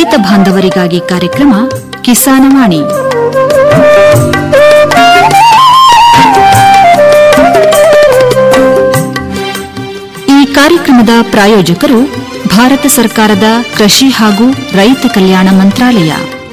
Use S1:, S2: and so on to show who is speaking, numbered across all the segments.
S1: ರೈತ ಬಾಂಧವರಿಗಾಗಿ ಕಾರ್ಯಕ್ರಮ ಕಿಸಾನವಾಣಿ ಈ ಕಾರ್ಯಕ್ರಮದ ಪ್ರಾಯೋಜಕರು ಭಾರತ ಸರ್ಕಾರದ ಕೃಷಿ ಹಾಗೂ ರೈತ ಕಲ್ಯಾಣ ಮಂತ್ರಾಲಯ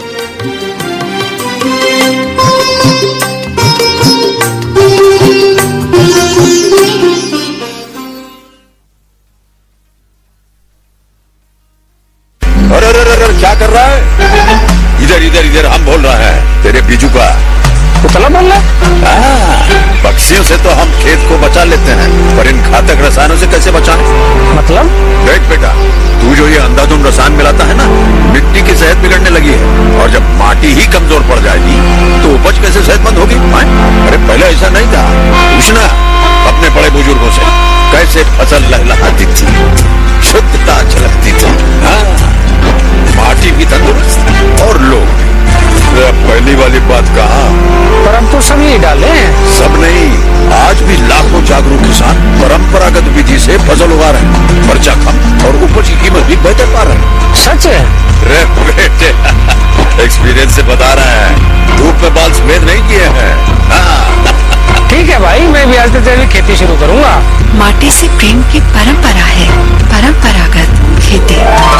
S2: अरे अरे अरे अरे, क्या कर रहा है इधर इधर इधर हम बोल रहे हैं तेरे बीजू का
S3: पुतला बोल रहा
S2: हाँ, पक्षियों से तो हम खेत को बचा लेते हैं पर इन घातक रसायनों से कैसे बचाएं?
S3: मतलब
S2: देख बेटा तू जो ये अंधाधुंध रसायन मिलाता है ना मिट्टी की सेहत बिगड़ने लगी है और जब माटी ही कमजोर पड़ जाएगी तो उपज कैसे सेहतमंद होगी हाँ? अरे पहले ऐसा नहीं था पूछना अपने बड़े बुजुर्गों से कैसे फसल लहलहाती थी शुद्धता झलकती थी हाँ, माटी भी तंदुरुस्त और लोग भी अरे अब पहली वाली बात कहा
S3: पर हम तो सब यही डाले हैं
S2: सब नहीं आज भी लाखों जागरूक किसान परंपरागत विधि से फसल उगा रहे हैं खर्चा कम और उपज की कीमत भी बेहतर पा रहे हैं
S3: सच है
S2: रे बेटे एक्सपीरियंस से बता रहे हैं धूप में बाल सफेद नहीं किए हैं हाँ,
S3: ठीक है भाई मैं भी आज से जैविक खेती शुरू करूंगा
S4: माटी से प्रेम की परंपरा है परंपरागत खेती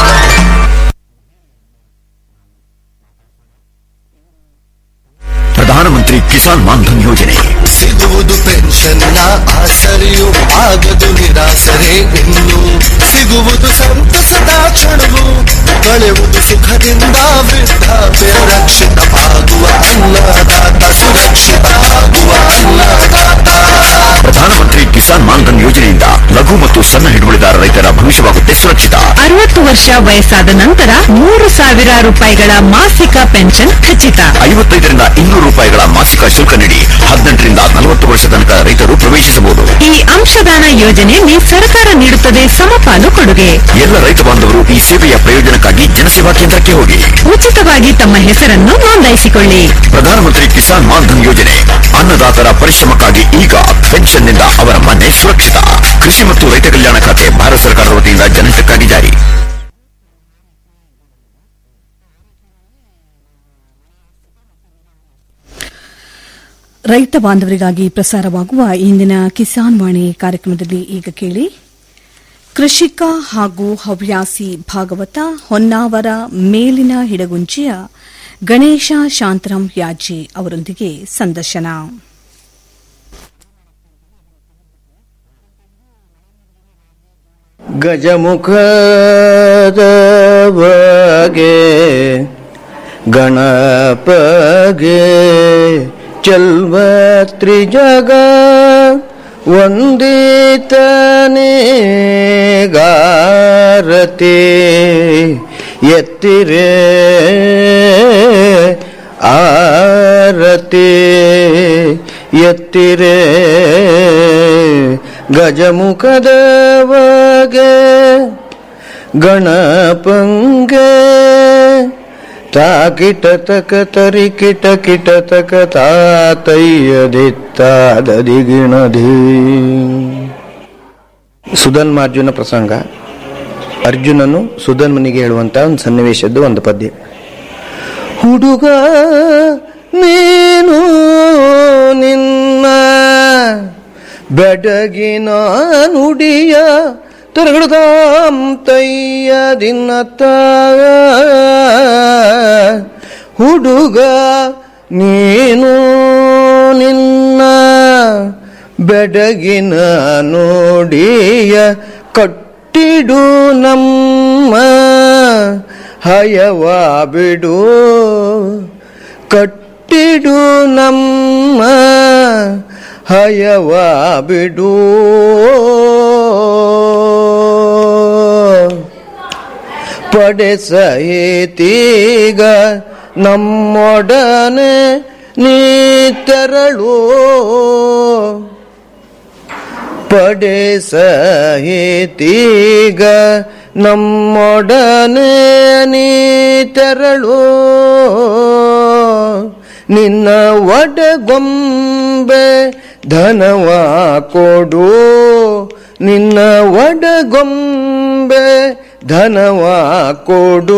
S5: ಪ್ರಧಾನಮಂತ್ರಿ ಕಿಸಾನ್ ಮಾನ್ಧನ್ ಯೋಜನೆ
S6: ಸಿಗುವುದು ಪೆನ್ಷನ್ನ ಆಸರೆಯು ಆಗದು ನಿರಾಸರೆ ಇನ್ನು ಸಿಗುವುದು ಸಂತಸದ ಕ್ಷಣವು ಕಳೆಯುವುದು ಸುಖದಿಂದ ವೃದ್ಧಾಪ್ಯ ರಕ್ಷಿತ ಆಗುವ ಅನ್ನದಾತ ಸುರಕ್ಷಿತ ಆಗುವ ಅನ್ನದಾತ
S5: ಪ್ರಧಾನಮಂತ್ರಿ ಕಿಸಾನ್ ಮಾನ್ಧನ್ ಯೋಜನೆಯಿಂದ ಲಘು ಮತ್ತು ಸಣ್ಣ ಹಿಡುವಳಿದಾರ ರೈತರ ಭವಿಷ್ಯವಾಗುತ್ತೆ ಸುರಕ್ಷಿತ
S7: ಅರವತ್ತು ವರ್ಷ ವಯಸ್ಸಾದ ನಂತರ ಮೂರು ಸಾವಿರ ರೂಪಾಯಿಗಳ ಮಾಸಿಕ ಪೆನ್ಷನ್ ಖಚಿತ
S5: ಐವತ್ತೈದರಿಂದ ಇನ್ನೂರು ರೂಪಾಯಿಗಳ ಮಾಸಿಕ ಶುಲ್ಕ ನೀಡಿ ಹದಿನೆಂಟರಿಂದ ನಲವತ್ತು ವರ್ಷ ತನಕ ರೈತರು ಪ್ರವೇಶಿಸಬಹುದು
S7: ಈ ಅಂಶದಾನ ಯೋಜನೆಯಲ್ಲಿ ಸರ್ಕಾರ ನೀಡುತ್ತದೆ ಸಮಪಾಲು ಕೊಡುಗೆ
S5: ಎಲ್ಲ ರೈತ ಬಾಂಧವರು ಈ ಸೇವೆಯ ಪ್ರಯೋಜನಕ್ಕಾಗಿ ಜನಸೇವಾ ಕೇಂದ್ರಕ್ಕೆ ಹೋಗಿ
S7: ಉಚಿತವಾಗಿ ತಮ್ಮ ಹೆಸರನ್ನು ನೋಂದಾಯಿಸಿಕೊಳ್ಳಿ
S5: ಪ್ರಧಾನಮಂತ್ರಿ ಕಿಸಾನ್ ಮಾನ್ಧನ್ ಯೋಜನೆ ಅನ್ನದಾತರ ಪರಿಶ್ರಮಕ್ಕಾಗಿ ಈಗ ಪೆನ್ಷನ್ನಿಂದ ಅವರ ಮನೆ ಸುರಕ್ಷಿತ ಕೃಷಿ ಮತ್ತು ರೈತ ಕಲ್ಯಾಣ ಖಾತೆ ಭಾರತ ಸರ್ಕಾರದ ವತಿಯಿಂದ ಜನಹಿತಕ್ಕಾಗಿ ಜಾರಿ
S8: ರೈತ ಬಾಂಧವರಿಗಾಗಿ ಪ್ರಸಾರವಾಗುವ ಇಂದಿನ ಕಿಸಾನ್ ವಾಣಿ ಕಾರ್ಯಕ್ರಮದಲ್ಲಿ ಈಗ ಕೇಳಿ ಕೃಷಿಕ ಹಾಗೂ ಹವ್ಯಾಸಿ ಭಾಗವತ ಹೊನ್ನಾವರ ಮೇಲಿನ ಹಿಡಗುಂಜಿಯ ಗಣೇಶ ಶಾಂತರಾಮ್ ಯಾಜಿ ಅವರೊಂದಿಗೆ ಸಂದರ್ಶನ
S9: ಗಜಮುಖದ ಬಗೆ ಗಣಪಗೆ ಚಲ್ವ ತ್ರಿಜಗ ವಂದಿತನೇ ಗಾರತಿ ಎತ್ತಿರೆ ಆರತಿ ಎತ್ತಿರೆ ಗಜಮುಖದ ಬಗೆ ಗಣಪಂಗೆ ತಾಕಿಟ ತಕ ತರಿ ಕಿಟ ಕಿಟ ತಕ ತಾತಯ್ಯದಿತ್ತಾದದಿಗಿಣಧಿ ಸುಧನ್ಮಾರ್ಜುನ ಪ್ರಸಂಗ ಅರ್ಜುನನು ಸುಧನ್ಮನಿಗೆ ಹೇಳುವಂತಹ ಒಂದು ಸನ್ನಿವೇಶದ್ದು ಒಂದು ಪದ್ಯ ಹುಡುಗ ನೀನು ನಿನ್ನ ಬೆಡಗಿನ ನುಡಿಯ ತಿರುಗಡದಾಂ ತಯ್ಯ ದಿನ್ನತ್ತ ಹುಡುಗ ನೀನು ನಿನ್ನ ಬೆಡಗಿನ ನುಡಿಯ ಕಟ್ಟಿಡು ನಮ್ಮ ಹಯವ ಬಿಡು ಕಟ್ಟಿಡು ನಮ್ಮ ಹಯವ ಬಿಡು ಪಡೆಸಹಿತೀಗ ನಮ್ಮೊಡನೆ ನೀ ತೆರಳು ಪಡೆಸಹಿತೀಗ ನಮ್ಮೊಡನೆ ನೀ ತೆರಳು ನಿನ್ನ ಒಡಗೊಂಬೆ ಧನವ ಕೊಡು ನಿನ್ನ ಒಡಗೊಂಬೆ ಧನವ ಕೊಡು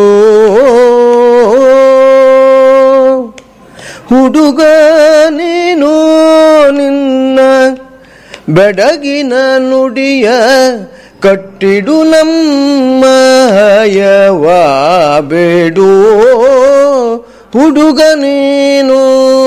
S9: ಹುಡುಗ ನೀನು ನಿನ್ನ ಬೆಡಗಿನ ನುಡಿಯ ಕಟ್ಟಿಡು ನಮ್ಮ ಹಯವ ಬೇಡು ಹುಡುಗ ನೀನು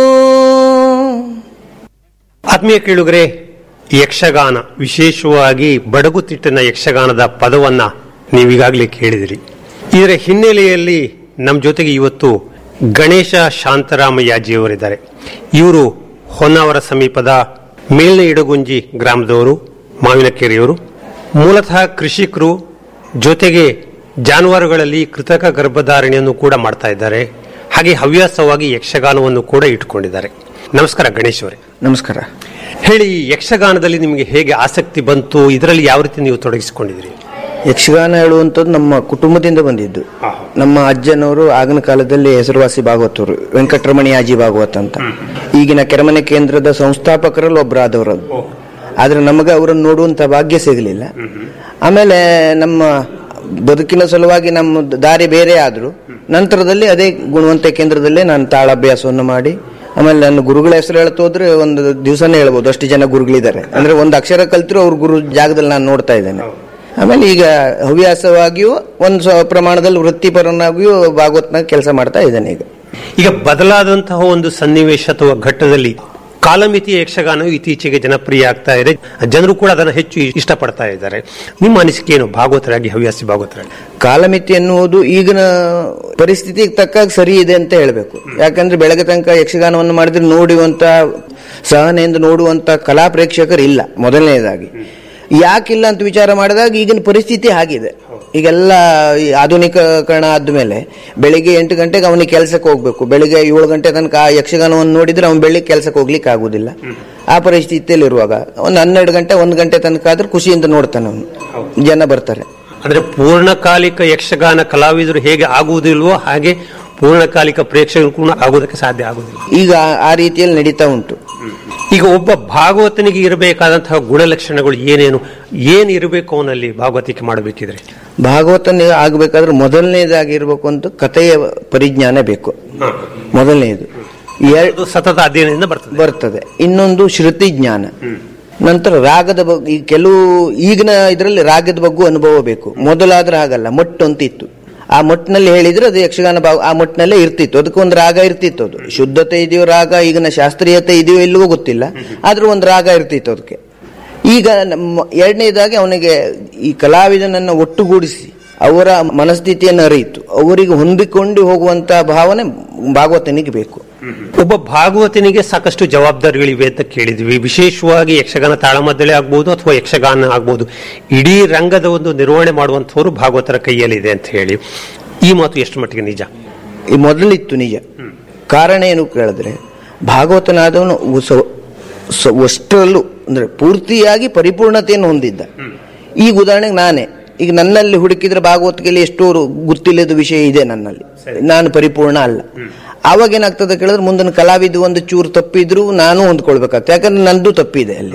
S10: ಆತ್ಮೀಯ ಕೇಳುಗರೆ ಯಕ್ಷಗಾನ ವಿಶೇಷವಾಗಿ ಬಡಗುತಿಟ್ಟಿನ ಯಕ್ಷಗಾನದ ಪದವನ್ನ ನೀವೀಗಾಗಲೇ ಕೇಳಿದಿರಿ ಇದರ ಹಿನ್ನೆಲೆಯಲ್ಲಿ ನಮ್ಮ ಜೊತೆಗೆ ಇವತ್ತು ಗಣೇಶ ಶಾಂತರಾಮಯ್ಯಾಜಿಯವರಿದ್ದಾರೆ ಇವರು ಹೊನ್ನಾವರ ಸಮೀಪದ ಮೇಲ್ನ ಇಡಗುಂಜಿ ಗ್ರಾಮದವರು ಮಾವಿನಕೆರೆಯವರು ಮೂಲತಃ ಕೃಷಿಕರು ಜೊತೆಗೆ ಜಾನುವಾರುಗಳಲ್ಲಿ ಕೃತಕ ಗರ್ಭಧಾರಣೆಯನ್ನು ಕೂಡ ಮಾಡ್ತಾ ಇದ್ದಾರೆ ಹಾಗೆ ಹವ್ಯಾಸವಾಗಿ ಯಕ್ಷಗಾನವನ್ನು ಕೂಡ ಇಟ್ಕೊಂಡಿದ್ದಾರೆ ನಮಸ್ಕಾರ ಗಣೇಶ್ ಅವರೇ
S9: ನಮಸ್ಕಾರ
S10: ಹೇಳಿ ಈ ಯಕ್ಷಗಾನದಲ್ಲಿ ನಿಮಗೆ ಹೇಗೆ ಆಸಕ್ತಿ ಬಂತು ಇದರಲ್ಲಿ ಯಾವ ರೀತಿ ನೀವು ತೊಡಗಿಸಿಕೊಂಡಿದ್ದೀರಿ
S9: ಯಕ್ಷಗಾನ ಹೇಳುವಂಥದ್ದು ನಮ್ಮ ಕುಟುಂಬದಿಂದ ಬಂದಿದ್ದು ನಮ್ಮ ಅಜ್ಜನವರು ಆಗಿನ ಕಾಲದಲ್ಲಿ ಹೆಸರುವಾಸಿ ಭಾಗವತರು ವೆಂಕಟರಮಣಿ ಆಜಿ ಭಾಗವತ್ ಅಂತ ಈಗಿನ ಕೆರೆಮನೆ ಕೇಂದ್ರದ ಸಂಸ್ಥಾಪಕರಲ್ಲಿ ಒಬ್ಬರಾದವರು ಅದು ಆದ್ರೆ ನಮಗೆ ಅವರನ್ನು ನೋಡುವಂತ ಭಾಗ್ಯ ಸಿಗಲಿಲ್ಲ ಆಮೇಲೆ ನಮ್ಮ ಬದುಕಿನ ಸಲುವಾಗಿ ನಮ್ಮ ದಾರಿ ಬೇರೆ ಆದ್ರು ನಂತರದಲ್ಲಿ ಅದೇ ಗುಣವಂತ ಕೇಂದ್ರದಲ್ಲೇ ನಾನು ತಾಳಾಭ್ಯಾಸವನ್ನು ಮಾಡಿ ಆಮೇಲೆ ನನ್ನ ಗುರುಗಳ ಹೆಸರು ಹೇಳ್ತಾ ಹೋದ್ರೆ ಒಂದು ದಿವಸನೇ ಹೇಳ್ಬೋದು ಅಷ್ಟು ಜನ ಗುರುಗಳಿದ್ದಾರೆ ಅಂದ್ರೆ ಒಂದು ಅಕ್ಷರ ಕಲ್ತರು ಅವ್ರ ಗುರು ಜಾಗದಲ್ಲಿ ನಾನು ನೋಡ್ತಾ ಇದ್ದೇನೆ ಆಮೇಲೆ ಈಗ ಹವ್ಯಾಸವಾಗಿಯೂ ಒಂದು ಸ್ವ ಪ್ರಮಾಣದಲ್ಲಿ ವೃತ್ತಿಪರನಾಗಿಯೂ ಭಾಗವತ್ನಾಗ ಕೆಲಸ ಮಾಡ್ತಾ ಇದ್ದೇನೆ ಈಗ
S10: ಈಗ ಬದಲಾದಂತಹ ಒಂದು ಸನ್ನಿವೇಶ ಅಥವಾ ಘಟ್ಟದಲ್ಲಿ ಕಾಲಮಿತಿಯ ಯಕ್ಷಗಾನವು ಇತ್ತೀಚೆಗೆ ಜನಪ್ರಿಯ ಆಗ್ತಾ ಇದೆ ಜನರು ಕೂಡ ಅದನ್ನು ಹೆಚ್ಚು ಇಷ್ಟಪಡ್ತಾ ಇದ್ದಾರೆ ನಿಮ್ಮ ಅನಿಸಿಕೆ ಏನು ಭಾಗವತರಾಗಿ ಹವ್ಯಾಸಿ ಭಾಗವತರಾಗಿ
S9: ಕಾಲಮಿತಿ ಎನ್ನುವುದು ಈಗಿನ ಪರಿಸ್ಥಿತಿಗೆ ತಕ್ಕಾಗ ಸರಿ ಇದೆ ಅಂತ ಹೇಳಬೇಕು ಯಾಕಂದ್ರೆ ಬೆಳಗ್ಗೆ ತನಕ ಯಕ್ಷಗಾನವನ್ನು ಮಾಡಿದ್ರೆ ನೋಡುವಂತ ಸಹನೆಯಿಂದ ನೋಡುವಂತ ಕಲಾ ಪ್ರೇಕ್ಷಕರು ಇಲ್ಲ ಮೊದಲನೇದಾಗಿ ಯಾಕಿಲ್ಲ ಅಂತ ವಿಚಾರ ಮಾಡಿದಾಗ ಈಗಿನ ಪರಿಸ್ಥಿತಿ ಆಗಿದೆ ಈಗೆಲ್ಲ ಈ ಆಧುನಿಕರಣ ಆದ್ಮೇಲೆ ಬೆಳಿಗ್ಗೆ ಎಂಟು ಗಂಟೆಗೆ ಅವನಿಗೆ ಕೆಲಸಕ್ಕೆ ಹೋಗ್ಬೇಕು ಬೆಳಿಗ್ಗೆ ಏಳು ಗಂಟೆ ತನಕ ಆ ಯಕ್ಷಗಾನವನ್ನು ನೋಡಿದ್ರೆ ಅವ್ನು ಬೆಳಿಗ್ಗೆ ಕೆಲಸಕ್ಕೆ ಹೋಗ್ಲಿಕ್ಕೆ ಆಗುದಿಲ್ಲ ಆ ಪರಿಸ್ಥಿತಿಯಲ್ಲಿ ಇರುವಾಗ ಒಂದು ಹನ್ನೆರಡು ಗಂಟೆ ಒಂದು ಗಂಟೆ ತನಕ ಆದ್ರೆ ಖುಷಿಯಿಂದ ನೋಡ್ತಾನೆ ಅವನು ಜನ ಬರ್ತಾರೆ
S10: ಅಂದ್ರೆ ಪೂರ್ಣಕಾಲಿಕ ಯಕ್ಷಗಾನ ಕಲಾವಿದರು ಹೇಗೆ ಆಗುವುದಿಲ್ವೋ ಹಾಗೆ ಪೂರ್ಣಕಾಲಿಕ ಪ್ರೇಕ್ಷಕರು ಕೂಡ ಆಗೋದಕ್ಕೆ ಸಾಧ್ಯ ಆಗುವುದಿಲ್ಲ
S9: ಈಗ ಆ ರೀತಿಯಲ್ಲಿ ನಡೀತಾ ಉಂಟು
S10: ಈಗ ಒಬ್ಬ ಭಾಗವತನಿಗೆ ಇರಬೇಕಾದಂತಹ ಗುಣಲಕ್ಷಣಗಳು ಏನೇನು ಏನು ಇರಬೇಕು ಅವನಲ್ಲಿ ಭಾಗವತಿಕೆ ಮಾಡಬೇಕಿದ್ರೆ
S9: ಭಾಗವತನ ಆಗಬೇಕಾದ್ರೆ ಮೊದಲನೇದಾಗಿ ಇರಬೇಕು ಅಂತ ಕಥೆಯ ಪರಿಜ್ಞಾನ ಬೇಕು ಮೊದಲನೇದು
S10: ಅದು ಸತತ ಅಧ್ಯಯನದಿಂದ ಬರ್ತದೆ
S9: ಬರ್ತದೆ ಇನ್ನೊಂದು ಶ್ರುತಿ ಜ್ಞಾನ ನಂತರ ರಾಗದ ಬಗ್ಗೆ ಈ ಕೆಲವು ಈಗಿನ ಇದರಲ್ಲಿ ರಾಗದ ಬಗ್ಗೆ ಅನುಭವ ಬೇಕು ಮೊದಲಾದ್ರೆ ಆಗಲ್ಲ ಮೊಟ್ಟು ಅಂತ ಇತ್ತು ಆ ಮೊಟ್ಟಿನಲ್ಲಿ ಹೇಳಿದ್ರೆ ಅದು ಯಕ್ಷಗಾನ ಭಾವ ಆ ಮೊಟ್ಟಿನಲ್ಲೇ ಇರ್ತಿತ್ತು ಅದಕ್ಕೆ ಒಂದು ರಾಗ ಇರ್ತಿತ್ತು ಅದು ಶುದ್ಧತೆ ಇದೆಯೋ ರಾಗ ಈಗಿನ ಶಾಸ್ತ್ರೀಯತೆ ಇದೆಯೋ ಇಲ್ಲವೋ ಗೊತ್ತಿಲ್ಲ ಆದ್ರೂ ಒಂದು ರಾಗ ಇರ್ತಿತ್ತು ಅದಕ್ಕೆ ಈಗ ನಮ್ಮ ಎರಡನೇದಾಗಿ ಅವನಿಗೆ ಈ ಕಲಾವಿದನನ್ನು ಒಟ್ಟುಗೂಡಿಸಿ ಅವರ ಮನಸ್ಥಿತಿಯನ್ನು ಅರಿಯಿತು ಅವರಿಗೆ ಹೊಂದಿಕೊಂಡು ಹೋಗುವಂತ ಭಾವನೆ ಭಾಗವತನಿಗೆ ಬೇಕು
S10: ಒಬ್ಬ ಭಾಗವತನಿಗೆ ಸಾಕಷ್ಟು ಜವಾಬ್ದಾರಿಗಳಿವೆ ಅಂತ ಕೇಳಿದ್ವಿ ವಿಶೇಷವಾಗಿ ಯಕ್ಷಗಾನ ತಾಳಮದ್ದಳೆ ಆಗ್ಬಹುದು ಅಥವಾ ಯಕ್ಷಗಾನ ಆಗ್ಬಹುದು ಇಡೀ ರಂಗದ ಒಂದು ನಿರ್ವಹಣೆ ಮಾಡುವಂತವರು ಭಾಗವತರ ಕೈಯಲ್ಲಿದೆ ಅಂತ ಹೇಳಿ ಈ ಮಾತು ಎಷ್ಟು ಮಟ್ಟಿಗೆ ನಿಜ
S9: ಈ ಮೊದಲಿತ್ತು ನಿಜ ಕಾರಣ ಏನು ಕೇಳಿದ್ರೆ ಭಾಗವತನಾದವನು ಉಸ- ಸ- ಅಷ್ಟರಲ್ಲೂ ಅಂದ್ರೆ ಪೂರ್ತಿಯಾಗಿ ಪರಿಪೂರ್ಣತೆಯನ್ನು ಹೊಂದಿದ್ದ ಈಗ ಉದಾಹರಣೆಗೆ ನಾನೇ ಈಗ ನನ್ನಲ್ಲಿ ಹುಡುಕಿದ್ರೆ ಭಾಗವತಿಕೆಯಲ್ಲಿ ಎಷ್ಟೋ ಗೊತ್ತಿಲ್ಲದ ವಿಷಯ ಇದೆ ನನ್ನಲ್ಲಿ ನಾನು ಪರಿಪೂರ್ಣ ಅಲ್ಲ ಆವಾಗ ಏನಾಗ್ತದೆ ಕೇಳಿದ್ರೆ ಮುಂದಿನ ಕಲಾವಿದ ಒಂದು ಚೂರು ತಪ್ಪಿದ್ರು ನಾನು ಹೊಂದ್ಕೊಳ್ಬೇಕಾಗ್ತದೆ ಯಾಕಂದ್ರೆ ನಂದು ತಪ್ಪಿದೆ ಅಲ್ಲಿ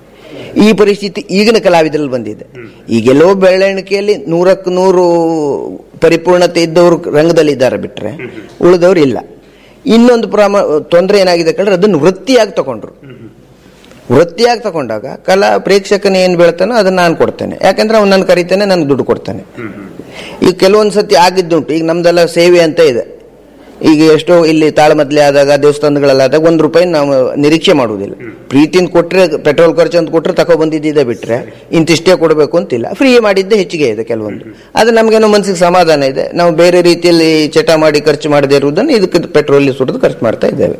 S9: ಈ ಪರಿಸ್ಥಿತಿ ಈಗಿನ ಕಲಾವಿದರಲ್ಲಿ ಬಂದಿದೆ ಈಗೆಲ್ಲೋ ಬೆಳವಣಿಗೆಯಲ್ಲಿ ನೂರಕ್ಕೆ ನೂರು ಪರಿಪೂರ್ಣತೆ ಇದ್ದವರು ರಂಗದಲ್ಲಿ ಇದ್ದಾರೆ ಬಿಟ್ರೆ ಉಳಿದವರು ಇಲ್ಲ ಇನ್ನೊಂದು ಪ್ರಮ ತೊಂದರೆ ಏನಾಗಿದೆ ಕೇಳಿದ್ರೆ ಅದನ್ನು ವೃತ್ತಿಯಾಗಿ ತಗೊಂಡ್ರು ವೃತ್ತಿಯಾಗಿ ತಗೊಂಡಾಗ ಕಲಾ ಪ್ರೇಕ್ಷಕನ ಏನ್ ಬೀಳ್ತಾನೋ ಅದನ್ನ ನಾನು ಕೊಡ್ತೇನೆ ಯಾಕಂದ್ರೆ ಅವ್ನು ನನ್ನ ಕರಿತಾನೆ ನನಗೆ ದುಡ್ಡು ಕೊಡ್ತಾನೆ ಈಗ ಕೆಲವೊಂದು ಸತಿ ಆಗಿದ್ದುಂಟು ಈಗ ನಮ್ದೆಲ್ಲ ಸೇವೆ ಅಂತ ಇದೆ ಈಗ ಎಷ್ಟೋ ಇಲ್ಲಿ ತಾಳಮದ್ಲೆ ಆದಾಗ ದೇವಸ್ಥಾನಗಳಲ್ಲಾದಾಗ ಒಂದು ರೂಪಾಯಿ ನಾವು ನಿರೀಕ್ಷೆ ಮಾಡುವುದಿಲ್ಲ ಪ್ರೀತಿಯಿಂದ ಕೊಟ್ರೆ ಪೆಟ್ರೋಲ್ ಖರ್ಚು ಅಂತ ಕೊಟ್ರೆ ತಗೋ ಬಂದಿದ್ದೆ ಬಿಟ್ರೆ ಇಂತಿಷ್ಟೇ ಕೊಡಬೇಕು ಅಂತಿಲ್ಲ ಫ್ರೀ ಮಾಡಿದ್ದೆ ಹೆಚ್ಚಿಗೆ ಇದೆ ಕೆಲವೊಂದು ಅದು ನಮಗೇನೋ ಮನಸ್ಸಿಗೆ ಸಮಾಧಾನ ಇದೆ ನಾವು ಬೇರೆ ರೀತಿಯಲ್ಲಿ ಚಟ ಮಾಡಿ ಖರ್ಚು ಮಾಡದೇ ಇರುವುದನ್ನು ಇದಕ್ಕೆ ಪೆಟ್ರೋಲ್ ಸುರಿದು ಖರ್ಚು ಮಾಡ್ತಾ ಇದ್ದೇವೆ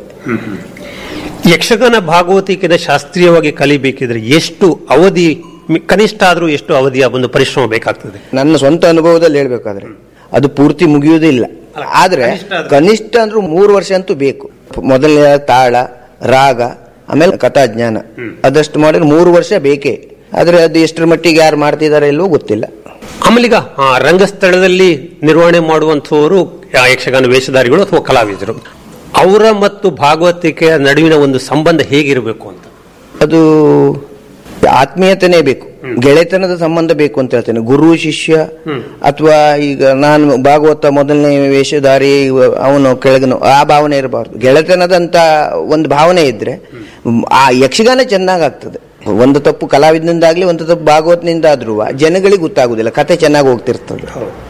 S10: ಯಕ್ಷಗಾನ ಭಾಗವತಿಕೆನ ಶಾಸ್ತ್ರೀಯವಾಗಿ ಕಲಿಬೇಕಿದ್ರೆ ಎಷ್ಟು ಅವಧಿ ಮಿ- ಕನಿಷ್ಠ ಆದ್ರೂ ಎಷ್ಟು ಅವಧಿಯ ಒಂದು ಪರಿಶ್ರಮ ಬೇಕಾಗ್ತದೆ
S9: ನನ್ನ ಸ್ವಂತ ಅನುಭವದಲ್ಲಿ ಹೇಳ್ಬೇಕಾದ್ರೆ ಅದು ಪೂರ್ತಿ ಮುಗಿಯುವುದಿಲ್ಲ ಆದ್ರೆ ಕನಿಷ್ಠ ಅಂದ್ರೂ ಮೂರು ವರ್ಷ ಅಂತೂ ಬೇಕು ಮೊದಲನೇ ತಾಳ ರಾಗ ಆಮೇಲೆ ಕಥಾಜ್ಞಾನ ಅದಷ್ಟು ಮಾಡಿದ್ರೆ ಮೂರು ವರ್ಷ ಬೇಕೇ ಆದ್ರೆ ಅದು ಎಷ್ಟರ ಮಟ್ಟಿಗೆ ಯಾರು ಮಾಡ್ತಿದ್ದಾರೆ ಇಲ್ವೋ ಗೊತ್ತಿಲ್ಲ
S10: ಆಮೇಲೆ ಈಗ ಆ, ರಂಗಸ್ಥಳದಲ್ಲಿ ನಿರ್ವಹಣೆ ಮಾಡುವಂತಹವರು ಆ, ಯಕ್ಷಗಾನ ವೇಷಧಾರಿಗಳು ಅಥವಾ ಕಲಾವಿದರು ಅವರ ಮತ್ತು ಭಾಗವತಿಕೆಯ ನಡುವಿನ ಒಂದು ಸಂಬಂಧ ಹೇಗಿರಬೇಕು ಅಂತ
S9: ಅದು ಆತ್ಮೀಯತೆನೇ ಬೇಕು ಗೆಳೆತನದ ಸಂಬಂಧ ಬೇಕು ಅಂತ ಹೇಳ್ತೇನೆ ಗುರು ಶಿಷ್ಯ ಅಥವಾ ಈಗ ನಾನು ಭಾಗವತ ಮೊದಲನೇ ವೇಷಧಾರಿ ಇವ- ಅವನು ಕೆಳಗನು ಆ ಭಾವನೆ ಇರಬಾರ್ದು ಗೆಳೆತನದಂತ ಒಂದು ಭಾವನೆ ಇದ್ರೆ ಮ್, ಆ ಯಕ್ಷಗಾನ ಚೆನ್ನಾಗಾಗ್ತದೆ ಒಂದು ತಪ್ಪು ಕಲಾವಿದನಿಂದಾಗ್ಲಿ ಒಂದು ತಪ್ಪು ಭಾಗವತನಿಂದ ಆದ್ರೂ ಜನಗಳಿಗೆ ಗೊತ್ತಾಗುದಿಲ್ಲ ಕತೆ ಚೆನ್ನಾಗಿ ಹೋಗ್ತಿರ್ತದೆ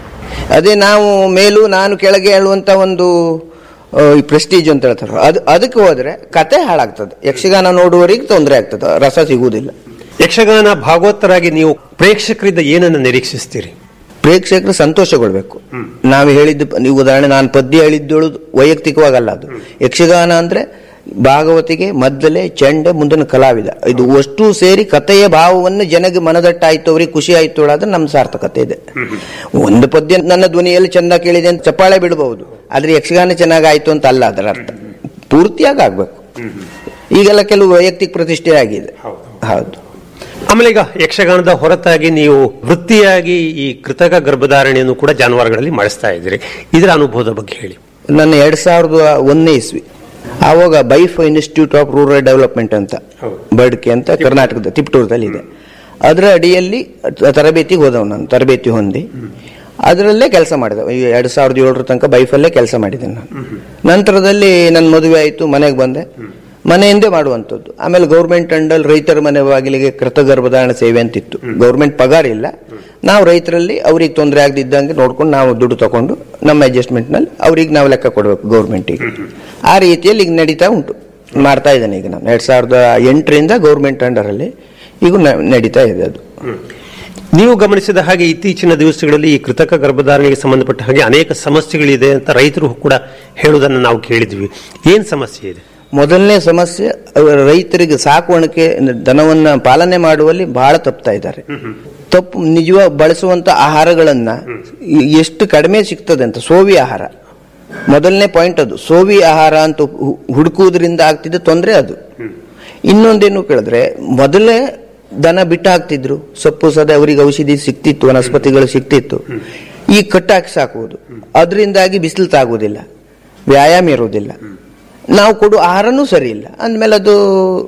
S9: ಅದೇ ನಾವು ಮೇಲೂ ನಾನು ಕೆಳಗೆ ಹೇಳುವಂತ ಒಂದು ಪ್ರೆಸ್ಟೀಜ್ ಅಂತ ಹೇಳ್ತಾರೆ ಅದು ಅದಕ್ಕೆ ಹೋದ್ರೆ ಕತೆ ಹಾಳಾಗ್ತದೆ ಯಕ್ಷಗಾನ ನೋಡುವವರಿಗೆ ತೊಂದರೆ ಆಗ್ತದೆ ರಸ ಸಿಗುವುದಿಲ್ಲ
S10: ಯಕ್ಷಗಾನ ಭಾಗವತರಾಗಿ ನೀವು ಪ್ರೇಕ್ಷಕರಿಂದ ಏನನ್ನು ನಿರೀಕ್ಷಿಸ್ತೀರಿ
S9: ಪ್ರೇಕ್ಷಕರು ಸಂತೋಷಗೊಳ್ಬೇಕು ನಾವು ಹೇಳಿದ್ದು ನೀವು ಉದಾಹರಣೆ ನಾನು ಪದ್ಯ ಹೇಳಿದ್ದಳು ವೈಯಕ್ತಿಕವಾಗಲ್ಲ ಅದು ಯಕ್ಷಗಾನ ಅಂದ್ರೆ ಭಾಗವತಿಗೆ ಮದ್ದಲೆ ಚೆಂಡೆ ಮುಂದಿನ ಕಲಾವಿದ ಇದು ಅಷ್ಟು ಸೇರಿ ಕಥೆಯ ಭಾವವನ್ನು ಜನಗೆ ಮನದಟ್ಟಾಯ್ತು ಅವ್ರಿಗೆ ಖುಷಿ ಆಯ್ತು ಆದ್ರೆ ನಮ್ಮ ಸಾರ್ಥಕತೆ ಇದೆ ಒಂದು ಪದ್ಯ ನನ್ನ ಧ್ವನಿಯಲ್ಲಿ ಚಂದ ಕೇಳಿದೆ ಅಂತ ಚಪ್ಪಾಳೆ ಬಿಡಬಹುದು ಆದ್ರೆ ಯಕ್ಷಗಾನ ಚೆನ್ನಾಗಾಯ್ತು ಅಂತ ಅಲ್ಲ ಅದರ ಅರ್ಥ ಪೂರ್ತಿಯಾಗಿ ಆಗ್ಬೇಕು ಈಗೆಲ್ಲ ಕೆಲವು ವೈಯಕ್ತಿಕ ಪ್ರತಿಷ್ಠೆ ಆಗಿದೆ ಹೌದು
S10: ಆಮೇಲೆ ಈಗ ಯಕ್ಷಗಾನದ ಹೊರತಾಗಿ ನೀವು ವೃತ್ತಿಯಾಗಿ ಈ ಕೃತಕ ಗರ್ಭಧಾರಣೆಯನ್ನು ಕೂಡ ಜಾನುವಾರುಗಳಲ್ಲಿ ಮಾಡಿಸ್ತಾ ಇದ್ದೀರಿ ಇದರ ಅನುಭವದ ಬಗ್ಗೆ ಹೇಳಿ
S9: ನನ್ನ ಎರಡ್ ಸಾವಿರದ ಒಂದನೇ ಇಸ್ವಿ ಆವಾಗ BAIF institute of rural development ಅಂತ ಬಡ್ಕೆ ಅಂತ ಕರ್ನಾಟಕದ ತಿಪ್ಟೂರದಲ್ಲಿ ಇದೆ ಅದರ ಅಡಿಯಲ್ಲಿ ತರಬೇತಿಗೆ ಹೋದವು ನಾನು ತರಬೇತಿ ಹೊಂದಿ ಅದರಲ್ಲೇ ಕೆಲಸ ಮಾಡಿದೆ ಈ ಎರಡ್ ಸಾವಿರದ ಏಳರ ತನಕ ಬೈಫಲ್ಲೇ ಕೆಲಸ ಮಾಡಿದ್ದೇನೆ ನಾನು ನಂತರದಲ್ಲಿ ನನ್ನ ಮದುವೆ ಆಯಿತು ಮನೆಗೆ ಬಂದೆ ಮನೆಯಿಂದೇ ಮಾಡುವಂಥದ್ದು ಆಮೇಲೆ ಗೌರ್ಮೆಂಟ್ ಅಂಡಲ್ ರೈತರ ಮನೆ ಬಾಗಿಲಿಗೆ ಕೃತಗರ್ಭಧಾರಣ ಸೇವೆ ಅಂತಿತ್ತು ಗೌರ್ಮೆಂಟ್ ಪಗಾರ ಇಲ್ಲ ನಾವು ರೈತರಲ್ಲಿ ಅವ್ರಿಗೆ ತೊಂದರೆ ಆಗದಿದ್ದಂಗೆ ನೋಡ್ಕೊಂಡು ನಾವು ದುಡ್ಡು ತಗೊಂಡು ನಮ್ಮ ಅಡ್ಜಸ್ಟ್ಮೆಂಟ್ ನಲ್ಲಿ ಅವ್ರಿಗೆ ನಾವು ಲೆಕ್ಕ ಕೊಡಬೇಕು ಗೌರ್ಮೆಂಟಿಗೆ ಆ ರೀತಿಯಲ್ಲಿ ಈಗ ನಡೀತಾ ಉಂಟು ಮಾಡ್ತಾ ಇದ್ದೇನೆ ಈಗ ನಾನು ಎರಡ್ ಸಾವಿರದ ಎಂಟರಿಂದ ಗೌರ್ಮೆಂಟ್ ಅಂಡರ್ ಅಲ್ಲಿ ಈಗ ನ- ನಡೀತಾ ಇದೆ ಅದು
S10: ನೀವು ಗಮನಿಸಿದ ಹಾಗೆ ಇತ್ತೀಚಿನ ದಿವಸಗಳಲ್ಲಿ ಈ ಕೃತಕ ಗರ್ಭಧಾರಣೆಗೆ ಸಂಬಂಧಪಟ್ಟ ಹಾಗೆ ಅನೇಕ ಸಮಸ್ಯೆಗಳಿದೆ ಅಂತ ರೈತರು ಕೂಡ ಹೇಳುವುದನ್ನು ನಾವು ಕೇಳಿದ್ವಿ ಏನ್ ಸಮಸ್ಯೆ ಇದೆ
S9: ಮೊದಲನೇ ಸಮಸ್ಯೆ ಅವರ ರೈತರಿಗೆ ಸಾಕುವಣಿಕೆ ದನವನ್ನ ಪಾಲನೆ ಮಾಡುವಲ್ಲಿ ಬಹಳ ತಪ್ತಾ ಇದ್ದಾರೆ ತಪ್ಪು ನಿಜವಾಗ ಬಳಸುವಂತ ಆಹಾರಗಳನ್ನ ಎ- ಎಷ್ಟು ಕಡಿಮೆ ಸಿಗ್ತದೆ ಅಂತ ಸೋವಿ ಆಹಾರ ಮೊದಲನೇ ಪಾಯಿಂಟ್ ಅದು ಸೋವಿ ಆಹಾರ ಅಂತ ಹು- ಹುಡುಕುವುದರಿಂದ ಆಗ್ತಿದ್ದ ತೊಂದರೆ ಅದು ಇನ್ನೊಂದೇನು ಕೇಳಿದ್ರೆ ಮೊದಲೇ ದನ ಬಿಟ್ಟು ಹಾಕ್ತಿದ್ರು ಸೊಪ್ಪು ಸದ ಅವರಿಗೆ ಔಷಧಿ ಸಿಕ್ತಿತ್ತು ವನಸ್ಪತಿಗಳು ಸಿಕ್ತಿತ್ತು ಈ ಕಟ್ಟಾಕಿ ಸಾಕುವುದು ಅದರಿಂದಾಗಿ ಬಿಸಿಲು ತಾಗುವುದಿಲ್ಲ ವ್ಯಾಯಾಮ ಇರುವುದಿಲ್ಲ ನಾವು ಕೊಡುವ ಆಹಾರನೂ ಸರಿ ಇಲ್ಲ ಅಂದಮೇಲೆ ಅದು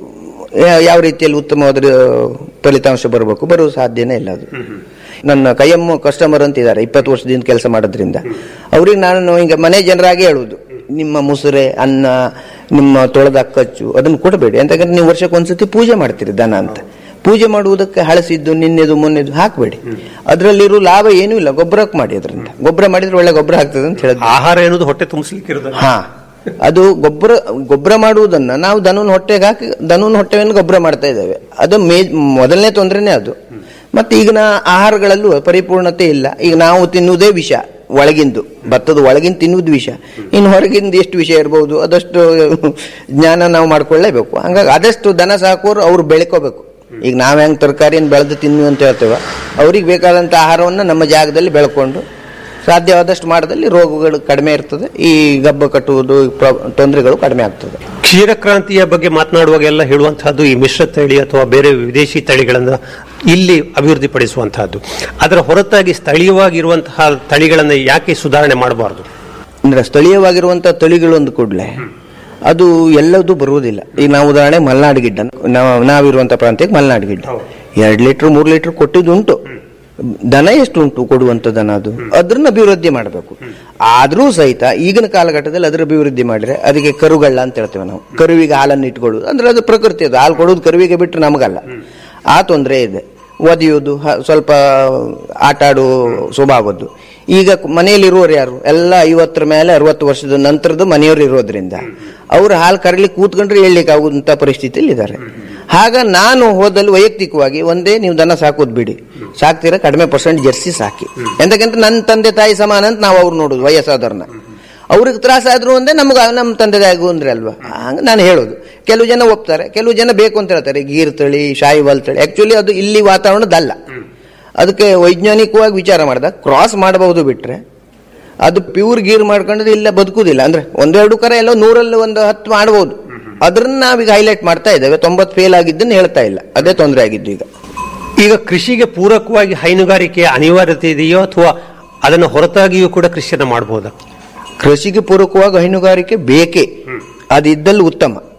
S9: ಯಾ- ಯಾವ ರೀತಿಯಲ್ಲಿ ಉತ್ತಮವಾದ ಫಲಿತಾಂಶ ಬರಬೇಕು ಬರುವ ಸಾಧ್ಯನೇ ಇಲ್ಲ ಅದು ನನ್ನ ಕೈಯಮ್ಮ ಕಸ್ಟಮರ್ ಅಂತ ಇದ್ದಾರೆ ಇಪ್ಪತ್ತು ವರ್ಷದಿಂದ ಕೆಲಸ ಮಾಡೋದ್ರಿಂದ ಅವ್ರಿಗೆ ನಾನು ಈಗ ಮನೆ ಜನರಾಗಿ ಹೇಳುವುದು ನಿಮ್ಮ ಮುಸುರೆ ಅನ್ನ ನಿಮ್ಮ ತೊಳೆದ ಅಕ್ಕಚ್ಚು ಅದನ್ನು ಕೊಡಬೇಡಿ ಯಾಕಂದ್ರೆ ನೀವು ವರ್ಷಕ್ಕೊಂದ್ಸತಿ ಪೂಜೆ ಮಾಡ್ತೀರಿ ದನ ಅಂತ ಪೂಜೆ ಮಾಡುವುದಕ್ಕೆ ಹಳಸಿದ್ದು ನಿನ್ನೆದು ಮೊನ್ನೆದು ಹಾಕಬೇಡಿ ಅದರಲ್ಲಿರೋ ಲಾಭ ಏನೂ ಇಲ್ಲ ಗೊಬ್ಬರಕ್ಕೆ ಮಾಡಿ ಅದರಿಂದ ಗೊಬ್ಬರ ಮಾಡಿದ್ರೆ ಒಳ್ಳೆ ಗೊಬ್ಬರ ಆಗ್ತದೆ ಅಂತ ಹೇಳಿದ್ರು
S10: ಆಹಾರ ಎನ್ನುವುದು ಹೊಟ್ಟೆ ತುಂಬಿಸ್ಲಿಕ್ಕೆ ಇರೋದಲ್ಲ
S9: ಹಾ ಅದು ಗೊಬ್ಬರ ಗೊಬ್ಬರ ಮಾಡುವುದನ್ನ ನಾವು ದನನ ಹೊಟ್ಟೆಗೆ ಹಾಕಿ ದನನ ಹೊಟ್ಟೆಯನ್ನು ಗೊಬ್ಬರ ಮಾಡ್ತಾ ಇದ್ದೇವೆ ಅದು ಮೇ ಮೊದಲನೇ ತೊಂದರೆನೇ ಅದು ಮತ್ತೆ ಈಗಿನ ಆಹಾರಗಳಲ್ಲೂ ಪರಿಪೂರ್ಣತೆ ಇಲ್ಲ ಈಗ ನಾವು ತಿನ್ನುವುದೇ ವಿಷ ಒಳಗಿಂದು ಭತ್ತದ ಒಳಗಿನ ತಿನ್ನುವುದು ವಿಷ ಇನ್ನು ಹೊರಗಿಂದ ಎಷ್ಟು ವಿಷಯ ಇರಬಹುದು ಅದಷ್ಟು ಜ್ಞಾನ ನಾವು ಮಾಡ್ಕೊಳ್ಳೇಬೇಕು ಹಂಗಾಗಿ ಆದಷ್ಟು ದನ ಸಾಕೋರು ಅವ್ರು ಬೆಳ್ಕೋಬೇಕು ಈಗ ನಾವ್ ಹೆಂಗ್ ತರಕಾರಿಯನ್ನು ಬೆಳೆದು ತಿನ್ನು ಅಂತ ಹೇಳ್ತೇವೆ ಅವ್ರಿಗೆ ಬೇಕಾದಂತ ಆಹಾರವನ್ನು ನಮ್ಮ ಜಾಗದಲ್ಲಿ ಬೆಳ್ಕೊಂಡು ಸಾಧ್ಯವಾದಷ್ಟು ಮಾಡದಲ್ಲಿ ರೋಗಗಳು ಕಡಿಮೆ ಇರ್ತದೆ ಈ ಗಬ್ಬ ಕಟ್ಟುವುದು ಈ ಪ್ರ- ತೊಂದರೆಗಳು ಕಡಿಮೆ ಆಗ್ತದೆ
S10: ಕ್ಷೀರ ಕ್ರಾಂತಿಯ ಬಗ್ಗೆ ಮಾತನಾಡುವಾಗೆಲ್ಲ ಹೇಳುವಂತಹದ್ದು ಈ ಮಿಶ್ರ ತಳಿ ಅಥವಾ ಬೇರೆ ವಿದೇಶಿ ತಳಿಗಳನ್ನ ಇಲ್ಲಿ ಅಭಿವೃದ್ಧಿಪಡಿಸುವಂತಹದ್ದು ಅದರ ಹೊರತಾಗಿ ಸ್ಥಳೀಯವಾಗಿರುವಂತಹ ತಳಿಗಳನ್ನ ಯಾಕೆ ಸುಧಾರಣೆ ಮಾಡಬಾರದು
S9: ಅಂದ್ರೆ ಸ್ಥಳೀಯವಾಗಿರುವಂತಹ ತಳಿಗಳು ಒಂದು ಕೂಡಲೇ ಅದು ಎಲ್ಲದೂ ಬರುವುದಿಲ್ಲ ಈಗ ನಾವು ಉದಾಹರಣೆ ಮಲೆನಾಡು ಗಿಡ್ಡ ನಾವು ನಾವಿರುವಂತ ಪ್ರಾಂತ್ಯಕ್ಕೆ ಮಲೆನಾಡು ಗಿಡ್ಡ ಎರಡು ಲೀಟರ್ ಮೂರು ಲೀಟರ್ ಕೊಟ್ಟಿದ್ದುಂಟು ದನ ಎಷ್ಟು ಉಂಟು ಕೊಡುವಂತ ದನ ಅದು ಅದನ್ನ ಅಭಿವೃದ್ಧಿ ಮಾಡಬೇಕು ಆದ್ರೂ ಸಹಿತ ಈಗಿನ ಕಾಲಘಟ್ಟದಲ್ಲಿ ಅದರ ಅಭಿವೃದ್ಧಿ ಮಾಡಿದ್ರೆ ಅದಕ್ಕೆ ಕರುಗಳ್ಳ ಅಂತ ಹೇಳ್ತೇವೆ ನಾವು ಕರುವಿಗೆ ಹಾಲನ್ನು ಇಟ್ಕೊಳ್ಳೋದು ಅಂದ್ರೆ ಅದು ಪ್ರಕೃತಿ ಅದು ಹಾಲು ಕೊಡೋದು ಕರುವಿಗೆ ಬಿಟ್ಟರೆ ನಮಗಲ್ಲ ಆ ತೊಂದರೆ ಇದೆ ಒದೆಯುವುದು ಹ- ಸ್ವಲ್ಪ ಆಟ ಆಡುವ ಸ್ವಭಾವದ್ದು ಈಗ ಮನೆಯಲ್ಲಿರುವವರು ಯಾರು ಎಲ್ಲ ಐವತ್ತರ ಮೇಲೆ ಅರವತ್ತು ವರ್ಷದ ನಂತರದ ಮನೆಯವರು ಇರೋದ್ರಿಂದ ಅವ್ರು ಹಾಲು ಕರಲಿಕ್ಕೆ ಕೂತ್ಕೊಂಡ್ರೆ ಹೇಳಲಿಕ್ಕೆ ಆಗುವಂತ ಪರಿಸ್ಥಿತಿಯಲ್ಲಿ ಇದ್ದಾರೆ ಆಗ ನಾನು ಹೋದಲ್ಲಿ ವೈಯಕ್ತಿಕವಾಗಿ ಒಂದೇ ನೀವು ದನ ಸಾಕೋದು ಬಿಡಿ ಸಾಕ್ತೀರಾ ಕಡಿಮೆ ಪರ್ಸೆಂಟ್ ಜರ್ಸಿ ಸಾಕಿ ಎಂತಕ್ಕಂತ ನನ್ನ ತಂದೆ ತಾಯಿ ಸಮಾನ ಅಂತ ನಾವು ಅವ್ರು ನೋಡುದು ವಯಸ್ಸಾದವ್ರನ್ನ ಅವ್ರಿಗೆ ತ್ರಾಸ ಆದ್ರೂ ಒಂದೇ ನಮ್ಗೆ ನಮ್ಮ ತಂದೆ ತಾಯಿಗೂ ಅಂದ್ರೆ ಅಲ್ವಾ ಹಂಗ ನಾನು ಹೇಳೋದು ಕೆಲವು ಜನ ಒಪ್ತಾರೆ ಕೆಲವು ಜನ ಬೇಕು ಅಂತ ಹೇಳ್ತಾರೆ ಗೀರ್ ತಳಿ ಶಾಯಿವಾಲ್ ತಳಿ ಆಕ್ಚುಲಿ ಅದು ಇಲ್ಲಿ ವಾತಾವರಣದಲ್ಲ ಅದಕ್ಕೆ ವೈಜ್ಞಾನಿಕವಾಗಿ ವಿಚಾರ ಮಾಡಿದಾಗ ಕ್ರಾಸ್ ಮಾಡಬಹುದು ಬಿಟ್ರೆ ಅದು ಪ್ಯೂರ್ ಗೀರ್ ಮಾಡ್ಕೊಂಡ್ರೆ ಇಲ್ಲ ಬದುಕುದಿಲ್ಲ ಅಂದ್ರೆ ಒಂದೆರಡು ಕರ ಎಲ್ಲೋ ನೂರಲ್ಲಿ ಒಂದು ಹತ್ತು ಮಾಡಬಹುದು ಅದನ್ನ ನಾವೀಗ ಹೈಲೈಟ್ ಮಾಡ್ತಾ ಇದ್ದೇವೆ ತೊಂಬತ್ತು ಫೇಲ್ ಆಗಿದ್ದನ್ನು ಹೇಳ್ತಾ ಇಲ್ಲ ಅದೇ ತೊಂದರೆ ಆಗಿದ್ದು ಈಗ
S10: ಈಗ ಕೃಷಿಗೆ ಪೂರಕವಾಗಿ ಹೈನುಗಾರಿಕೆಯ ಅನಿವಾರ್ಯತೆ ಇದೆಯೋ ಅಥವಾ ಅದನ್ನು ಹೊರತಾಗಿಯೂ ಕೂಡ ಕೃಷಿಯನ್ನ ಮಾಡಬಹುದಾ
S9: ಕೃಷಿಗೆ ಪೂರಕವಾಗಿ ಹೈನುಗಾರಿಕೆ ಬೇಕೇ ಅದಿದ್ದಲ್ಲಿ ಉತ್ತಮ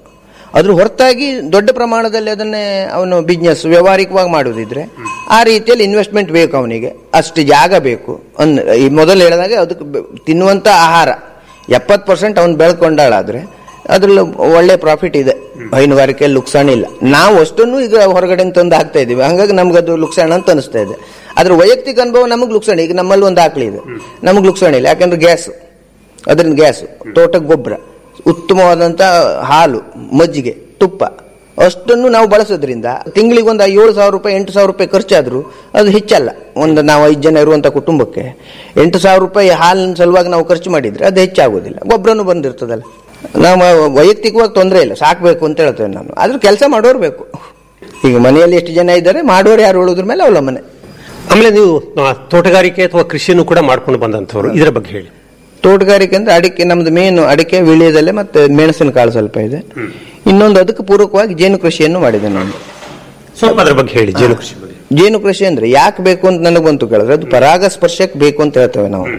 S9: ಅದ್ರ ಹೊರತಾಗಿ ದೊಡ್ಡ ಪ್ರಮಾಣದಲ್ಲಿ ಅದನ್ನೇ ಅವನು ಬಿಸ್ನೆಸ್ ವ್ಯವಹಾರಿಕವಾಗಿ ಮಾಡುದಿದ್ರೆ ಆ ರೀತಿಯಲ್ಲಿ ಇನ್ವೆಸ್ಟ್ಮೆಂಟ್ ಬೇಕು ಅವನಿಗೆ ಅಷ್ಟು ಜಾಗ ಬೇಕು ಅನ್ ಈ ಮೊದಲು ಹೇಳಿದಾಗ ಅದಕ್ಕೆ ಬೆ- ತಿನ್ನುವಂತ ಆಹಾರ ಎಪ್ಪತ್ತು ಪರ್ಸೆಂಟ್ ಅವನು ಬೆಳ್ಕೊಂಡಾಳಾದ್ರೆ ಅದ್ರಲ್ಲಿ ಒಳ್ಳೆ ಪ್ರಾಫಿಟ್ ಇದೆ ಹೈನುಗಾರಿಕೆಯಲ್ಲಿ ಲುಕ್ಸಾಣ ಇಲ್ಲ ನಾವು ಅಷ್ಟನ್ನು ಈಗ ಹೊರಗಡೆ ತಂದು ಹಾಕ್ತಾ ಇದೀವಿ ಹಂಗಾಗಿ ನಮ್ಗೆ ಅದು ಲುಕ್ಸಾಣ ಅಂತ ಅನಿಸ್ತಾ ಇದೆ ಅದ್ರ ವೈಯಕ್ತಿಕ ಅನುಭವ ನಮಗೆ ಲುಕ್ಸಾಣ ಈಗ ನಮ್ಮಲ್ಲಿ ಒಂದು ಆಕಳಿ ಇದೆ ನಮಗೆ ಲುಕ್ಸಾಣ ಇಲ್ಲ ಯಾಕಂದ್ರೆ ಗ್ಯಾಸ್ ಅದರಿಂದ ಗ್ಯಾಸ್ ತೋಟಕ್ಕೆ ಗೊಬ್ಬರ ಉತ್ತಮವಾದಂಥ ಹಾಲು ಮಜ್ಜಿಗೆ ತುಪ್ಪ ಅಷ್ಟನ್ನು ನಾವು ಬಳಸೋದ್ರಿಂದ ತಿಂಗಳಿಗೆ ಒಂದು ಏಳು ಸಾವಿರ ರೂಪಾಯಿ ಎಂಟು ಸಾವಿರ ರೂಪಾಯಿ ಖರ್ಚಾದರೂ ಅದು ಹೆಚ್ಚಲ್ಲ ಒಂದು ನಾವು ಐದು ಜನ ಇರುವಂಥ ಕುಟುಂಬಕ್ಕೆ ಎಂಟು ಸಾವಿರ ರೂಪಾಯಿ ಹಾಲಿನ ಸಲುವಾಗಿ ನಾವು ಖರ್ಚು ಮಾಡಿದ್ರೆ ಅದು ಹೆಚ್ಚಾಗೋದಿಲ್ಲ ಗೊಬ್ಬರನು ಬಂದಿರ್ತದಲ್ಲ ನಾವು ವೈಯಕ್ತಿಕವಾಗಿ ತೊಂದರೆ ಇಲ್ಲ ಸಾಕಬೇಕು ಅಂತ ಹೇಳ್ತೇವೆ ನಾನು ಆದ್ರೂ ಕೆಲಸ ಮಾಡೋರು ಬೇಕು ಈಗ ಮನೆಯಲ್ಲಿ ಎಷ್ಟು ಜನ ಇದ್ದಾರೆ ಮಾಡೋರು ಯಾರು ಉಳಿದ್ರ ಮೇಲೆ ಅವಲಂಬನೆ
S10: ಆಮೇಲೆ ನೀವು ಆ, ತೋಟಗಾರಿಕೆ ಅಥವಾ ಕೃಷಿಯನ್ನು ಕೂಡ ಮಾಡ್ಕೊಂಡು ಬಂದಂಥವ್ರು ಇದರ ಬಗ್ಗೆ ಹೇಳಿ
S9: ತೋಟಗಾರಿಕೆ ಅಂದ್ರೆ ಅಡಿಕೆ ನಮ್ದು ಮೇನು ಅಡಿಕೆ ವಿಳ್ಯದಲ್ಲೇ ಮತ್ತೆ ಮೆಣಸಿನಕಾಳು ಸ್ವಲ್ಪ ಇದೆ ಇನ್ನೊಂದು ಅದಕ್ಕೆ ಪೂರಕವಾಗಿ ಜೇನು ಕೃಷಿಯನ್ನು ಮಾಡಿದೆ ನಾನು
S10: ಸ್ವಲ್ಪ ಅದರ ಬಗ್ಗೆ ಹೇಳಿ ಜೇನು ಕೃಷಿ ಬಗ್ಗೆ
S9: ಜೇನು ಕೃಷಿ ಅಂದ್ರೆ ಯಾಕೆ ಬೇಕು ಅಂತ ನನಗೆ ಬಂತು ಕೇಳಿದ್ರೆ ಅದು ಪರಾಗ ಸ್ಪರ್ಶಕ್ಕೆ ಬೇಕು ಅಂತ ಹೇಳ್ತೇವೆ ನಾವು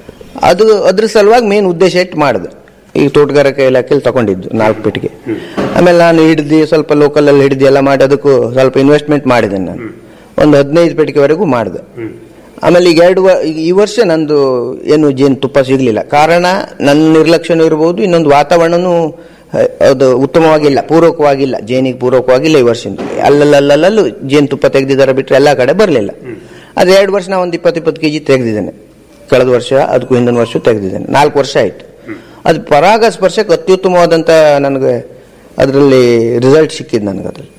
S9: ಅದು ಅದ್ರ ಸಲುವಾಗಿ ಮೇನ್ ಉದ್ದೇಶ ಇಟ್ಟು ಮಾಡಿದೆ ಈಗ ತೋಟಗಾರಿಕೆ ಇಲಾಖೆಯಲ್ಲಿ ತಗೊಂಡಿದ್ದು ನಾಲ್ಕು ಪೆಟ್ಟಿಗೆ ಆಮೇಲೆ ನಾನು ಹಿಡಿದು ಸ್ವಲ್ಪ ಲೋಕಲ್ ಅಲ್ಲಿ ಹಿಡಿದು ಎಲ್ಲ ಮಾಡಿ ಅದಕ್ಕೂ ಸ್ವಲ್ಪ ಇನ್ವೆಸ್ಟ್ಮೆಂಟ್ ಮಾಡಿದೆ ನಾನು ಒಂದು ಹದಿನೈದು ಪೆಟ್ಟಿಗೆವರೆಗೂ ಮಾಡಿದೆ ಆಮೇಲೆ ಈಗ ಎರಡು ವ- ಈಗ ಈ ವರ್ಷ ನಂದು ಏನು ಜೇನು ತುಪ್ಪ ಸಿಗ್ಲಿಲ್ಲ ಕಾರಣ ನನ್ನ ನಿರ್ಲಕ್ಷ್ಯನೂ ಇರಬಹುದು ಇನ್ನೊಂದು ವಾತಾವರಣನೂ ಅಹ್, ಅದು ಉತ್ತಮವಾಗಿಲ್ಲ ಪೂರಕವಾಗಿಲ್ಲ ಜೇನಿಗೆ ಪೂರಕವಾಗಿಲ್ಲ ಈ ವರ್ಷ ಅಲ್ಲಲ್ಲಲ್ಲಲ್ಲೂ ಜೇನು ತುಪ್ಪ ತೆಗೆದಿದ್ದಾರೆ ಬಿಟ್ಟರೆ ಎಲ್ಲ ಕಡೆ ಬರಲಿಲ್ಲ ಅದು ಎರಡು ವರ್ಷ ನಾನು ಒಂದು ಇಪ್ಪತ್ತು ಇಪ್ಪತ್ತು ಕೆಜಿ ತೆಗೆದಿದ್ದೇನೆ ಕಳೆದ ವರ್ಷ ಅದಕ್ಕೂ ಹಿಂದಿನ ವರ್ಷ ತೆಗೆದಿದ್ದೇನೆ ನಾಲ್ಕು ವರ್ಷ ಆಯ್ತು ಅದು ಪರಾಗ ಸ್ಪರ್ಶಕ್ಕೆ ಅತ್ಯುತ್ತಮವಾದಂತ ನನಗೆ ಅದರಲ್ಲಿ ರಿಸಲ್ಟ್ ಸಿಕ್ಕಿದ್ದು ನನಗೆ ಅದ್ರಲ್ಲಿ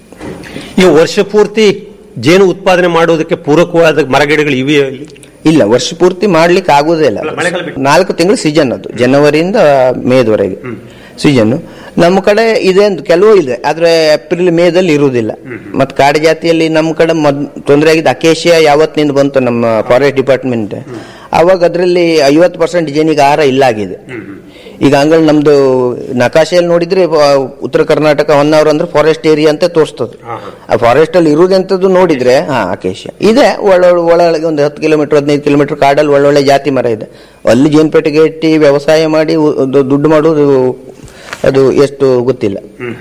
S10: ಈ ವರ್ಷ ಪೂರ್ತಿ ಜೇನು ಉತ್ಪಾದನೆ ಮಾಡೋದಕ್ಕೆ ಪೂರಕವಾದ ಮರಗಿಡಗಳು ಇವೆ ಇಲ್ಲಿ?
S9: ಇಲ್ಲ ವರ್ಷ ಪೂರ್ತಿ ಮಾಡ್ಲಿಕ್ಕೆ ಆಗುದೇ ಇಲ್ಲ ನಾಲ್ಕು ತಿಂಗಳು ಸೀಸನ್ ಅದು ಜನವರಿಯಿಂದ ಮೇದವರೆಗೆ ಸೀಸನ್ ನಮ್ಮ ಕಡೆ ಇದೆ ಅಂತ ಕೆಲವು ಇದೆ ಆದ್ರೆ ಏಪ್ರಿಲ್ ಮೇದಲ್ಲಿ ಇರುವುದಿಲ್ಲ ಮತ್ತೆ ಕಾಡು ಜಾತಿಯಲ್ಲಿ ನಮ್ಮ ಕಡೆ ಮೊದ್ ತೊಂದರೆ ಆಗಿದ್ದು ಅಕೇಶಿಯಾ ಯಾವತ್ತಿನಿಂದ ಬಂತು ನಮ್ಮ ಫಾರೆಸ್ಟ್ ಡಿಪಾರ್ಟ್ಮೆಂಟ್ ಅವಾಗ ಅದರಲ್ಲಿ ಐವತ್ತು ಪರ್ಸೆಂಟ್ ಜೇನಿಗೆ ಆಹಾರ ಇಲ್ಲ ಆಗಿದೆ ಈಗ ಹಂಗಲ್ ನಮ್ದು ನಕಾಶೆಯಲ್ಲಿ ನೋಡಿದ್ರೆ ಆ, ಉತ್ತರ ಕರ್ನಾಟಕ ಹೊನ್ನಾವರ ಅಂದ್ರೆ ಫಾರೆಸ್ಟ್ ಏರಿಯಾ ಅಂತ ತೋರಿಸ್ತದೆ ಆ ಫಾರೆಸ್ಟ್ ಅಲ್ಲಿ ಇರುವುದೆಂತದ್ದು ನೋಡಿದ್ರೆ ಹಾ ಅಕೇಶಿಯ ಇದೆ ಒಳ್ಳೊಳ್ಳೆ ಒಳಗೆ ಒಂದು ಹತ್ತು ಕಿಲೋಮೀಟರ್ ಹದಿನೈದು ಕಿಲೋಮೀಟರ್ ಕಾಡಲ್ಲಿ ಒಳ್ಳೊಳ್ಳೆ ಜಾತಿ ಮರ ಇದೆ ಅಲ್ಲಿ ಜೇನುಪೆಟ್ಟಿಗೆ ಇಟ್ಟು ವ್ಯವಸಾಯ ಮಾಡಿ ಉ- ಅದು ದುಡ್ಡು ಮಾಡೋದು ಅದು ಎಷ್ಟು ಗೊತ್ತಿಲ್ಲ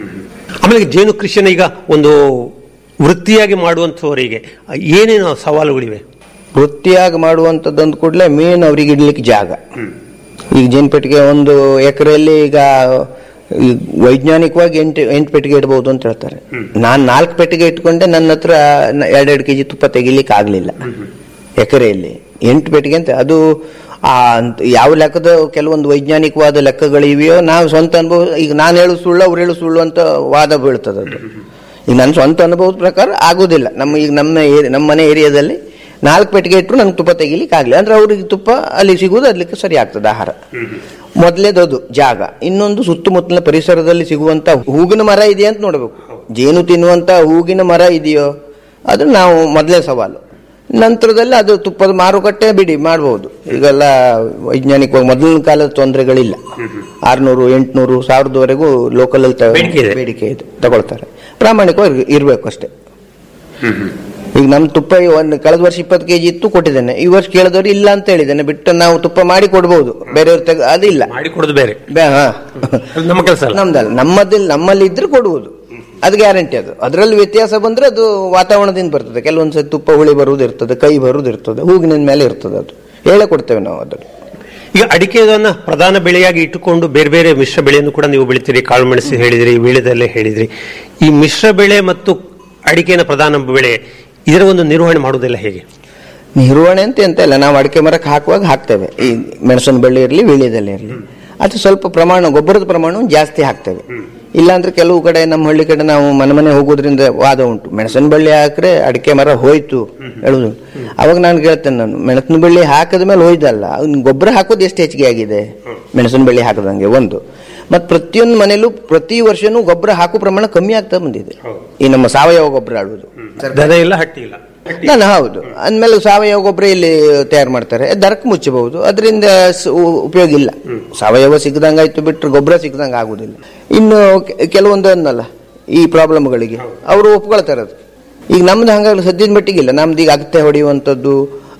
S10: ಆಮೇಲೆ ಜೇನು ಕೃಷಿನ ಈಗ ಒಂದು ವೃತ್ತಿಯಾಗಿ ಮಾಡುವಂಥವರಿಗೆ ಏನೇನು ಸವಾಲುಗಳಿವೆ
S9: ವೃತ್ತಿಯಾಗಿ ಮಾಡುವಂಥದ್ದು ಅಂದ ಕೂಡಲೇ ಮೇನ್ ಅವ್ರಿಗೆ ಇಡ್ಲಿಕ್ಕೆ ಜಾಗ ಈಗ ಜೇನುಪೆಟ್ಟಿಗೆ ಒಂದು ಎಕರೆಯಲ್ಲಿ ಈಗ ಈ ವೈಜ್ಞಾನಿಕವಾಗಿ ಎಂಟು ಎಂಟು ಪೆಟ್ಟಿಗೆ ಇಡಬಹುದು ಅಂತ ಹೇಳ್ತಾರೆ ನಾನು ನಾಲ್ಕು ಪೆಟ್ಟಿಗೆ ಇಟ್ಕೊಂಡೆ ನನ್ನ ಹತ್ರ ನ- ಎರಡೆರಡು ಕೆಜಿ ತುಪ್ಪ ತೆಗಿಲಿಕ್ಕೆ ಆಗ್ಲಿಲ್ಲ ಎಕರೆಯಲ್ಲಿ ಎಂಟು ಪೆಟ್ಟಿಗೆ ಅಂತ ಅದು ಆ ಅಂತ- ಯಾವ ಲೆಕ್ಕದ ಕೆಲವೊಂದು ವೈಜ್ಞಾನಿಕವಾದ ಲೆಕ್ಕಗಳಿವೆಯೋ ನಾವು ಸ್ವಂತ ಅನುಭವ ಈಗ ನಾನು ಹೇಳು ಸುಳ್ಳು ಅವ್ರು ಹೇಳು ಸುಳ್ಳು ಅಂತ ವಾದ ಬೀಳ್ತದೆ ಅದು ಈಗ ನನ್ನ ಸ್ವಂತ ಅನುಭವದ ಪ್ರಕಾರ ಆಗುದಿಲ್ಲ ನಮ್ಮ ಈಗ ನಮ್ಮ ಏರಿ- ನಮ್ಮ ಮನೆ ಏರಿಯಾದಲ್ಲಿ ನಾಲ್ಕು ಪೆಟ್ಟಿಗೆ ಇಟ್ಟರು ನಂಗೆ ತುಪ್ಪ ತೆಗಿಲಿಕ್ಕೆ ಆಗಲಿ ಅಂದ್ರೆ ಅವ್ರಿಗೆ ತುಪ್ಪ ಅಲ್ಲಿ ಸಿಗುವುದು ಅದಕ್ಕೆ ಸರಿ ಆಗ್ತದೆ ಆಹಾರ ಮೊದಲೇದದು ಜಾಗ ಇನ್ನೊಂದು ಸುತ್ತಮುತ್ತಲಿನ ಪರಿಸರದಲ್ಲಿ ಸಿಗುವಂತ ಹೂಗಿನ ಮರ ಇದೆಯಾ ಅಂತ ನೋಡಬೇಕು ಜೇನು ತಿನ್ನುವಂತ ಹೂಗಿನ ಮರ ಇದೆಯೋ ಅದು ನಾವು ಮೊದಲೇ ಸವಾಲು ನಂತರದಲ್ಲಿ ಅದು ತುಪ್ಪದ ಮಾರುಕಟ್ಟೆ ಬಿಡಿ ಮಾಡಬಹುದು ಈಗೆಲ್ಲ ವೈಜ್ಞಾನಿಕವಾಗಿ ಮೊದಲಿನ ಕಾಲದ ತೊಂದರೆಗಳಿಲ್ಲ ಆರ್ನೂರು ಎಂಟ್ನೂರು ಸಾವಿರದವರೆಗೂ ಲೋಕಲ್ ಅಲ್ಲಿ ತ-
S10: ಬೇಡಿಕೆ ಇದೆ.
S9: ಬೇಡಿಕೆ ಇದೆ ತಗೊಳ್ತಾರೆ ಪ್ರಾಮಾಣಿಕವಾಗಿ ಇರಬೇಕು ಅಷ್ಟೇ ಈಗ ನಮ್ ತುಪ್ಪ ಈ ಒಂದು ಕಳೆದ ವರ್ಷ ಇಪ್ಪತ್ತು ಕೆಜಿ ಇತ್ತು ಕೊಟ್ಟಿದ್ದೇನೆ ಈ ವರ್ಷ ಕೇಳಿದವರು ಇಲ್ಲ ಅಂತ ಹೇಳಿದ್ದೇನೆ ಬಿಟ್ಟು ನಾವು ತುಪ್ಪ ಮಾಡಿ ಕೊಡ್ಬೋದು ಬೇರೆಯವ್ರ ತೆಗ ಅದಿಲ್ಲ
S10: ಮಾಡಿ ಕೊಡೋದು ಬೇರೆ
S9: ಬೇ- ಹಾ.
S10: ಅದು ನಮ್ಮ ಕೆಲಸ ಅಲ್ಲ
S9: ನಮ್ದಲ್ಲ ನಮ್ಮದಿಲ್ಲ ನಮ್ಮಲ್ಲಿ ಇದ್ರೆ ಕೊಡುವುದು ಅದು ಗ್ಯಾರಂಟಿ ಅದು ಅದರಲ್ಲಿ ವ್ಯತ್ಯಾಸ ಬಂದ್ರೆ ಅದು ವಾತಾವರಣದಿಂದ ಬರ್ತದೆ ಕೆಲವೊಂದ್ಸತಿ ತುಪ್ಪ ಹುಳಿ ಬರುವುದು ಇರ್ತದೆ ಕೈ ಬರುವುದು ಇರ್ತದೆ ಹೂಗಿನ ಮೇಲೆ ಇರ್ತದೆ ಅದು ಹೇಳೇ ಕೊಡ್ತೇವೆ ನಾವು ಅದನ್ನು
S10: ಈಗ ಅಡಿಕೆಯನ್ನ ಪ್ರಧಾನ ಬೆಳೆಯಾಗಿ ಇಟ್ಟುಕೊಂಡು ಬೇರೆ ಬೇರೆ ಮಿಶ್ರ ಬೆಳೆಯನ್ನು ಕೂಡ ನೀವು ಬೆಳಿತೀರಿ ಕಾಳು ಮೆಣಸು ಹೇಳಿದ್ರಿ ವೀಳ್ಯದಲ್ಲೇ ಹೇಳಿದ್ರಿ ಈ ಮಿಶ್ರ ಬೆಳೆ ಮತ್ತು ಅಡಿಕೆನ ಪ್ರಧಾನ ಬೆಳೆ ಇದರ ಒಂದು ನಿರ್ವಹಣೆ ಮಾಡುವುದೆಲ್ಲ ಹೇಗೆ
S9: ನಿರ್ವಹಣೆ ಅಂತ ಎಂತ ಇಲ್ಲ ನಾವು ಅಡಿಕೆ ಮರಕ್ಕೆ ಹಾಕುವಾಗ ಹಾಕ್ತೇವೆ ಈ ಮೆಣಸಿನ ಬಳ್ಳಿ ಇರಲಿ ವೀಳ್ಯದಲ್ಲೇ ಇರಲಿ ಅದು ಸ್ವಲ್ಪ ಪ್ರಮಾಣ ಗೊಬ್ಬರದ ಪ್ರಮಾಣ ಜಾಸ್ತಿ ಹಾಕ್ತೇವೆ ಇಲ್ಲಾಂದ್ರೆ ಕೆಲವು ಕಡೆ ನಮ್ಮ ಹಳ್ಳಿ ಕಡೆ ನಾವು ಮನೆ ಮನೆ ಹೋಗೋದ್ರಿಂದ ವಾದ ಉಂಟು ಮೆಣಸಿನ ಬಳ್ಳಿ ಹಾಕ್ರೆ ಅಡಿಕೆ ಮರ ಹೋಯ್ತು ಹೇಳುದು ಅವಾಗ ನಾನು ಕೇಳ್ತೇನೆ ನಾನು ಮೆಣಸಿನ ಬಳ್ಳಿ ಹಾಕಿದ ಮೇಲೆ ಹೋಯ್ದಲ್ಲ ಅವ್ನ್ ಗೊಬ್ಬರ ಹಾಕೋದು ಎಷ್ಟು ಹೆಚ್ಚಿಗೆ ಆಗಿದೆ ಮೆಣಸಿನ ಬಳ್ಳಿ ಹಾಕದಂಗೆ ಒಂದು ಮತ್ ಪ್ರತಿಯೊಂದು ಮನೇಲೂ ಪ್ರತಿ ವರ್ಷನೂ ಗೊಬ್ಬರ ಹಾಕೋ ಪ್ರಮಾಣ ಕಮ್ಮಿ ಆಗ್ತಾ ಬಂದಿದೆ ಈ ನಮ್ಮ ಸಾವಯವ ಗೊಬ್ಬರ ಆಡುವುದು
S10: ದನ ಇಲ್ಲ ಹಟ್ಟಿ ಇಲ್ಲ
S9: ನಾನು ಹೌದು ಅಂದ್ಮೇಲೆ ಸಾವಯವ ಗೊಬ್ಬರ ಇಲ್ಲಿ ತಯಾರು ಮಾಡ್ತಾರೆ ದರಕ್ಕೆ ಮುಚ್ಚಬಹುದು ಅದರಿಂದ ಸ- ಉ- ಉಪಯೋಗ ಇಲ್ಲ ಸಾವಯವ ಸಿಗದಂಗಾಯ್ತು ಬಿಟ್ರೆ ಗೊಬ್ಬರ ಸಿಗದಂಗ ಆಗುದಿಲ್ಲ ಇನ್ನು ಕೆ- ಕೆಲವೊಂದು ಅನ್ನಲ್ಲ ಈ ಪ್ರಾಬ್ಲಮ್ಗಳಿಗೆ ಅವರು ಒಪ್ಕೊಳ್ತಾರೆ ಅದು ಈಗ ನಮ್ದು ಹಂಗಾಗಿ ಸದ್ಯದ ಮಟ್ಟಿಗಿಲ್ಲ ನಮ್ದು ಈಗ ಅಗತ್ಯ ಹೊಡೆಯುವಂಥದ್ದು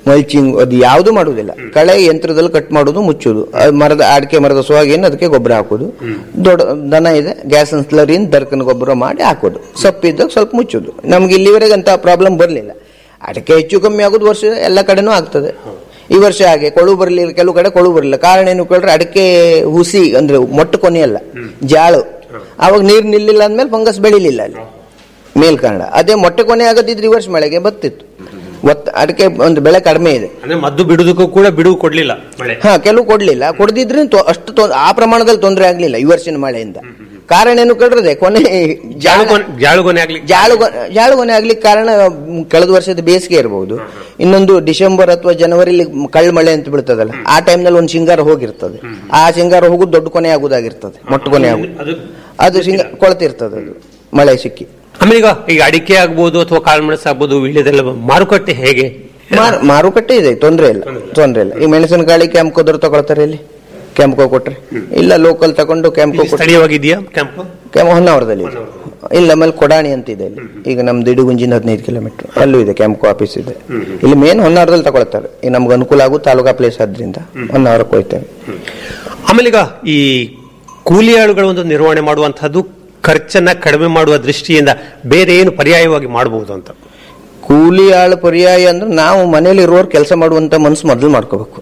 S9: ಮಲ್ಚಿಂಗ್ ಅದು ಯಾವುದು ಮಾಡುವುದಿಲ್ಲ ಕಳೆ ಯಂತ್ರದಲ್ಲಿ ಕಟ್ ಮಾಡೋದು ಮುಚ್ಚೋದು ಅದು ಮರದ ಅಡಿಕೆ ಮರದ ಸೊಹಾಗೇನು ಅದಕ್ಕೆ ಗೊಬ್ಬರ ಹಾಕೋದು ದೊಡ್ಡ ದನ ಇದೆ ಗ್ಯಾಸ್ ಸ್ಲರಿನ್ ದರ್ಕನ್ ಗೊಬ್ಬರ ಮಾಡಿ ಹಾಕೋದು ಸೊಪ್ಪಿದ್ದಾಗ ಸ್ವಲ್ಪ ಮುಚ್ಚೋದು ನಮ್ಗೆ ಇಲ್ಲಿವರೆಗೆ ಅಂತ ಪ್ರಾಬ್ಲಮ್ ಬರಲಿಲ್ಲ ಅಡಿಕೆ ಹೆಚ್ಚು ಕಮ್ಮಿ ಆಗೋದು ವರ್ಷ ಎಲ್ಲ ಕಡೆನೂ ಆಗ್ತದೆ ಈ ವರ್ಷ ಹಾಗೆ ಕೊಳು ಬರಲಿಲ್ಲ ಕೆಲವು ಕಡೆ ಕೊಳು ಬರಲಿಲ್ಲ ಕಾರಣ ಏನು ಕೇಳಿದ್ರೆ ಅಡಿಕೆ ಹುಸಿ ಅಂದ್ರೆ ಮೊಟ್ಟು ಕೊನೆಯಲ್ಲ ಜಾಳು ಅವಾಗ ನೀರು ನಿಲ್ಲಿಲ್ಲ ಅಂದ್ಮೇಲೆ ಫಂಗಸ್ ಬೆಳಿಲಿಲ್ಲ ಅಲ್ಲಿ ಮೇಲ್ಕನ್ನಡ ಅದೇ ಮೊಟ್ಟೆ ಕೊನೆ ಆಗದಿದ್ರೆ ಈ ವರ್ಷ ಮಳೆಗೆ ಬತ್ತಿತ್ತು ಒತ್ತ ಅಡಿಕೆ ಒಂದು ಬೆಳೆ ಕಡಿಮೆ ಇದೆ
S10: ಅಂದ್ರೆ ಮದ್ದು ಬಿಡುದಕ್ಕೂ ಕೂಡ ಬಿಡುವು ಕೊಡ್ಲಿಲ್ಲ ಮಳೆ
S9: ಹಾ ಕೆಲವು ಕೊಡ್ಲಿಲ್ಲ ಕೊಡದಿದ್ರೆ ತೊ- ಅಷ್ಟು ತೊ- ಆ ಪ್ರಮಾಣದಲ್ಲಿ ತೊಂದರೆ ಆಗ್ಲಿಲ್ಲ ಈ ವರ್ಷಿನ ಮಳೆಯಿಂದ ಕಾರಣ ಏನು ಕೇಳಿದ್ರೆ ಕೊನೆ
S10: ಜಾಳುಗೊನೆ- ಜಾಳುಗೊನೆ ಆಗ್ಲಿಕ್ಕೆ
S9: ಜಾಳುಗೊ ಜಾಳುಗೊನೆ ಆಗ್ಲಿಕ್ಕೆ ಕಾರಣ ಮ್, ಕಳೆದ ವರ್ಷದ ಬೇಸಿಗೆ ಇರಬಹುದು ಇನ್ನೊಂದು ಡಿಸೆಂಬರ್ ಅಥವಾ ಜನವರಿಲಿ ಕಳ್ಳ ಮಳೆ ಅಂತ ಬೀಳ್ತದಲ್ಲ ಆ ಟೈಮ್ನಲ್ಲಿ ಒಂದು ಸಿಂಗಾರ ಹೋಗಿರ್ತದೆ ಆ ಸಿಂಗಾರ ಹೋಗುದು ದೊಡ್ಡ ಕೊನೆ ಆಗುದಾಗಿರ್ತದೆ ಮೊಟ್ಟ ಕೊನೆ ಆಗುದು
S10: ಅದು
S9: ಅದು ಸಿಂಗ ಕೊಳತಿರ್ತದೆ ಅದು ಮಳೆ ಸಿಕ್ಕಿ
S10: ಆಮೇಲೆ ಈಗ ಈಗ ಅಡಿಕೆ ಆಗ್ಬೋದು ಅಥವಾ ಕಾಳುಮೆಣಸು ಆಗ್ಬೋದು ವೀಳ್ಯದೆಲ್ಲ ಮಾರುಕಟ್ಟೆ ಹೇಗೆ
S9: ಮಾರು- ಮಾರುಕಟ್ಟೆ ಇದೆ ತೊಂದ್ರೆ ಇಲ್ಲ ತೊಂದ್ರೆ ಇಲ್ಲ ಈ ಮೆಣಸಿನಕಾಳಿ ಕ್ಯಾಂಪ್ಕೋದ್ರು ತಗೊಳ್ತಾರೆ ಇಲ್ಲಿ ಕ್ಯಾಂಪ್ಕೋ ಕೊಟ್ರೆ ಇಲ್ಲ ಲೋಕಲ್ ತಗೊಂಡು ಕ್ಯಾಂಪ್ಕೋ ಕೊಟ್ರೆ
S10: ಸ್ಥಳೀಯವಾಗಿದೆಯಾ ಕ್ಯಾಂಪ್
S9: ಕ್ಯಾಂಪ್ ಹೊನ್ನಾವರದಲ್ಲಿ ಇದೆ ಇಲ್ಲ ಆಮೇಲೆ ಕೊಡಾಣಿ ಅಂತ ಇದೆ ಇಲ್ಲಿ ಈಗ ನಮ್ದು ಇಡುಗುಂಜಿಂದ ಹದಿನೈದು ಕಿಲೋಮೀಟರ್ ಅಲ್ಲೂ ಇದೆ ಕ್ಯಾಂಪ್ಕೋ ಆಫೀಸ್ ಇದೆ ಇಲ್ಲಿ ಮೇನ್ ಹೊನ್ನಾವರದಲ್ಲಿ ತಗೊಳ್ತಾರೆ ಈಗ ನಮ್ಗೆ ಅನುಕೂಲ ಆಗು ತಾಲೂಕಾ ಪ್ಲೇಸ್ ಆದ್ರಿಂದ ಹೊನ್ನಾವರಕ್ಕೆ ಹೋಯ್ತೇವೆ
S10: ಆಮೇಲೆ ಈಗ ಈ ಕೂಲಿ ಆಳುಗಳ ಒಂದು ನಿರ್ವಹಣೆ ಮಾಡುವಂತಹದ್ದು ಖರ್ಚನ್ನ ಕಡಿಮೆ ಮಾಡುವ ದೃಷ್ಟಿಯಿಂದ ಬೇರೆ ಏನು ಪರ್ಯಾಯವಾಗಿ ಮಾಡಬಹುದು ಅಂತ
S9: ಕೂಲಿ ಆಳು ಪರ್ಯಾಯ ಅಂದ್ರೆ ನಾವು ಮನೇಲಿ ಇರುವವ್ರು ಕೆಲಸ ಮಾಡುವಂತ ಮನಸ್ಸು ಮೊದಲು ಮಾಡ್ಕೋಬೇಕು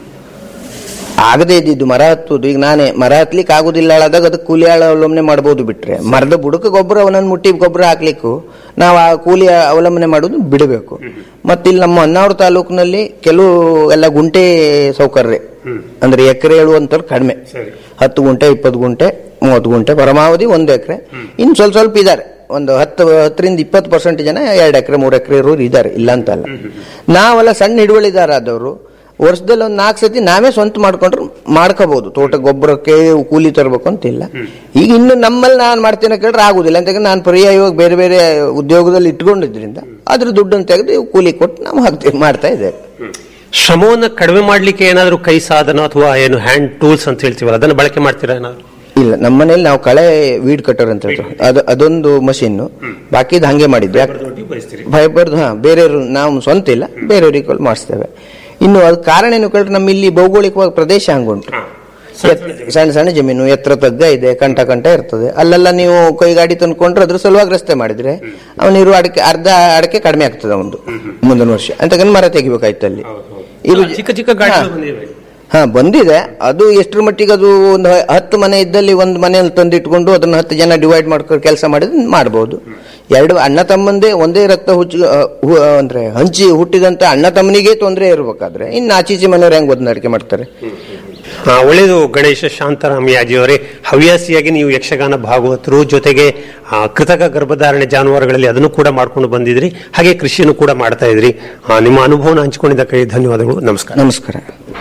S9: ಆಗದೇ ಇದ್ದಿದ್ದು ಮರ ಹತ್ತುದು ಈಗ ನಾನೇ ಮರ ಹತ್ಲಿಕ್ಕೆ ಆಗುದಿಲ್ಲ ಆದಾಗ ಅದಕ್ಕೆ ಕೂಲಿ ಆಳು ಅವಲಂಬನೆ ಮಾಡಬಹುದು ಬಿಟ್ರೆ ಮರದ ಬುಡಕ ಗೊಬ್ಬರ ಅವನನ್ನು ಮುಟ್ಟಿ ಗೊಬ್ಬರ ಹಾಕ್ಲಿಕ್ಕೂ ನಾವು ಆ ಕೂಲಿ ಅವಲಂಬನೆ ಮಾಡೋದು ಬಿಡಬೇಕು ಮತ್ತೆ ಇಲ್ಲಿ ನಮ್ಮ ಹೊನ್ನಾವರ ತಾಲೂಕಿನಲ್ಲಿ ಕೆಲವು ಎಲ್ಲ ಗುಂಟೆ ಸೌಕರ್ಯ ಅಂದ್ರೆ ಎಕರೆ ಹೇಳುವಂತವ್ರು ಕಡಿಮೆ ಹತ್ತು ಗುಂಟೆ ಇಪ್ಪತ್ತು ಗುಂಟೆ ಮೂವತ್ತು ಗುಂಟೆ ಪರಮಾವಧಿ ಒಂದು ಎಕರೆ ಇನ್ನು ಸ್ವಲ್ಪ ಸ್ವಲ್ಪ ಇದ್ದಾರೆ ಒಂದು ಹತ್ತು ಹತ್ತರಿಂದ ಇಪ್ಪತ್ತು ಪರ್ಸೆಂಟ್ ಜನ ಎರಡು ಎಕರೆ ಮೂರು ಎಕರೆ ಇರೋರು ಇದ್ದಾರೆ ಇಲ್ಲ ಅಂತಲ್ಲ ನಾವೆಲ್ಲ ಸಣ್ಣ ಹಿಡುವಳಿದಾರಾದವರು ವರ್ಷದಲ್ಲಿ ಒಂದು ನಾಲ್ಕು ಸತಿ ನಾವೇ ಸ್ವಂತ ಮಾಡ್ಕೊಂಡ್ರೆ ಮಾಡ್ಕೋಬಹುದು ತೋಟ ಗೊಬ್ಬರಕ್ಕೆ ಕೂಲಿ ತರಬೇಕು ಅಂತಿಲ್ಲ ಈಗ ಇನ್ನು ನಮ್ಮಲ್ಲಿ ನಾನು ಮಾಡ್ತೇನೆ ಕೇಳಿದ್ರೆ ಆಗುದಿಲ್ಲ ಅಂತ ನಾನು ಪರ್ಯಾಯವಾಗಿ ಬೇರೆ ಬೇರೆ ಉದ್ಯೋಗದಲ್ಲಿ ಇಟ್ಕೊಂಡಿದ್ರಿಂದ ಅದ್ರ ದುಡ್ಡನ್ನು ತೆಗೆದು ಇವು ಕೂಲಿ ಕೊಟ್ಟು ನಾವು ಹಾಕ್ತೀವಿ ಮಾಡ್ತಾ ಇದ್ದೇವೆ
S10: ಶ್ರಮವನ್ನು ಕಡಿಮೆ ಮಾಡ್ಲಿಕ್ಕೆ ಏನಾದರೂ ಕೈ ಸಾಧನ ಅಥವಾ ಏನು ಹ್ಯಾಂಡ್ ಟೂಲ್ಸ್ ಅಂತ ಹೇಳ್ತೀವಲ್ಲ ಅದನ್ನು ಬಳಕೆ ಮಾಡ್ತೀರಾ ಏನಾದ್ರು
S9: ಇಲ್ಲ ನಮ್ಮನೇಲಿ ನಾವು ಕಳೆ ವೀಡ್ ಕಟ್ಟರ್ ಅಂತ ಹೇಳ್ತೀವಿ ಅದು ಅದೊಂದು ಮಷೀನ್ ಬಾಕಿದ್ ಹಂಗೆ ಮಾಡಿದ್ವಿ ಫೈಬರ್ ಹಾ ಬೇರೆಯವರು ನಾವು ಸ್ವಂತ ಇಲ್ಲ ಬೇರೆಯವ್ರಿಗೆ ಮಾಡಿಸ್ತೇವೆ ಇನ್ನು ಅದು ಕಾರಣ ಏನು ಕೇಳಿದ್ರೆ ನಮ್ಮ ಇಲ್ಲಿ ಭೌಗೋಳಿಕವಾಗಿ ಪ್ರದೇಶ ಹಂಗುಂಟು ಎತ್- ಸಣ್ಣ ಸಣ್ಣ ಜಮೀನು ಎತ್ತರ ತಗ್ಗ ಇದೆ ಕಂಠ ಕಂಠ ಇರ್ತದೆ ಅಲ್ಲೆಲ್ಲ ನೀವು ಕೈಗಾಡಿ ತಂದ್ಕೊಂಡ್ರೆ ಅದ್ರ ಸಲುವಾಗಿ ರಸ್ತೆ ಮಾಡಿದ್ರೆ ಅವನಿರು ಅಡಿಕೆ ಅರ್ಧ ಅಡಿಕೆ ಕಡಿಮೆ ಆಗ್ತದೆ ಅವನು ಮುಂದಿನ ವರ್ಷ ಅಂತ ಮರ ತೆಗಿಬೇಕಾಯ್ತು ಅಲ್ಲಿ ಇದು
S10: ಚಿಕ್ಕ ಚಿಕ್ಕ ಗಾಡಿಗಳು ಬಂದಿವೆ
S9: ಹಾ ಬಂದಿದೆ ಅದು ಎಷ್ಟರ ಮಟ್ಟಿಗೆ ಅದು ಒಂದು ಹತ್ತು ಮನೆ ಇದ್ದಲ್ಲಿ ಒಂದು ಮನೆಯಲ್ಲಿ ತಂದಿಟ್ಕೊಂಡು ಅದನ್ನ ಹತ್ತು ಜನ ಡಿವೈಡ್ ಮಾಡ್ಕೊಂಡು ಕೆಲಸ ಮಾಡಿದ್ರೆ ಮಾಡಬಹುದು ಎರಡು ಅಣ್ಣ ತಮ್ಮಂದೇ ಒಂದೇ ರಕ್ತ ಹುಚ್ಚು ಅ, ಹು- ಅಂದ್ರೆ ಹಂಚಿ ಹುಟ್ಟಿದಂತ ಅಣ್ಣ ತಮ್ಮನಿಗೆ ತೊಂದರೆ ಇರ್ಬೇಕಾದ್ರೆ ಇನ್ನು ಆಚೀಚೆ ಮನೆಯವ್ರು ಹೆಂಗ್ ಒಂದು ಅಡಿಕೆ ಮಾಡ್ತಾರೆ
S10: ಆ, ಒಳ್ಳೆಯದು ಗಣೇಶ ಶಾಂತರಾಮಯ್ಯಾಜಿ ಅವರೇ ಹವ್ಯಾಸಿಯಾಗಿ ನೀವು ಯಕ್ಷಗಾನ ಭಾಗವತರು ಜೊತೆಗೆ ಆ, ಕೃತಕ ಗರ್ಭಧಾರಣೆ ಜಾನುವಾರುಗಳಲ್ಲಿ ಅದನ್ನು ಕೂಡ ಮಾಡ್ಕೊಂಡು ಬಂದಿದ್ರಿ ಹಾಗೆ ಕೃಷಿಯನ್ನು ಕೂಡ ಮಾಡ್ತಾ ಇದ್ರಿ ಆ, ನಿಮ್ಮ ಅನುಭವನ ಹಂಚಿಕೊಂಡಿದ್ದಕ್ಕೆ ಧನ್ಯವಾದಗಳು ನಮಸ್ಕಾರ
S9: ನಮಸ್ಕಾರ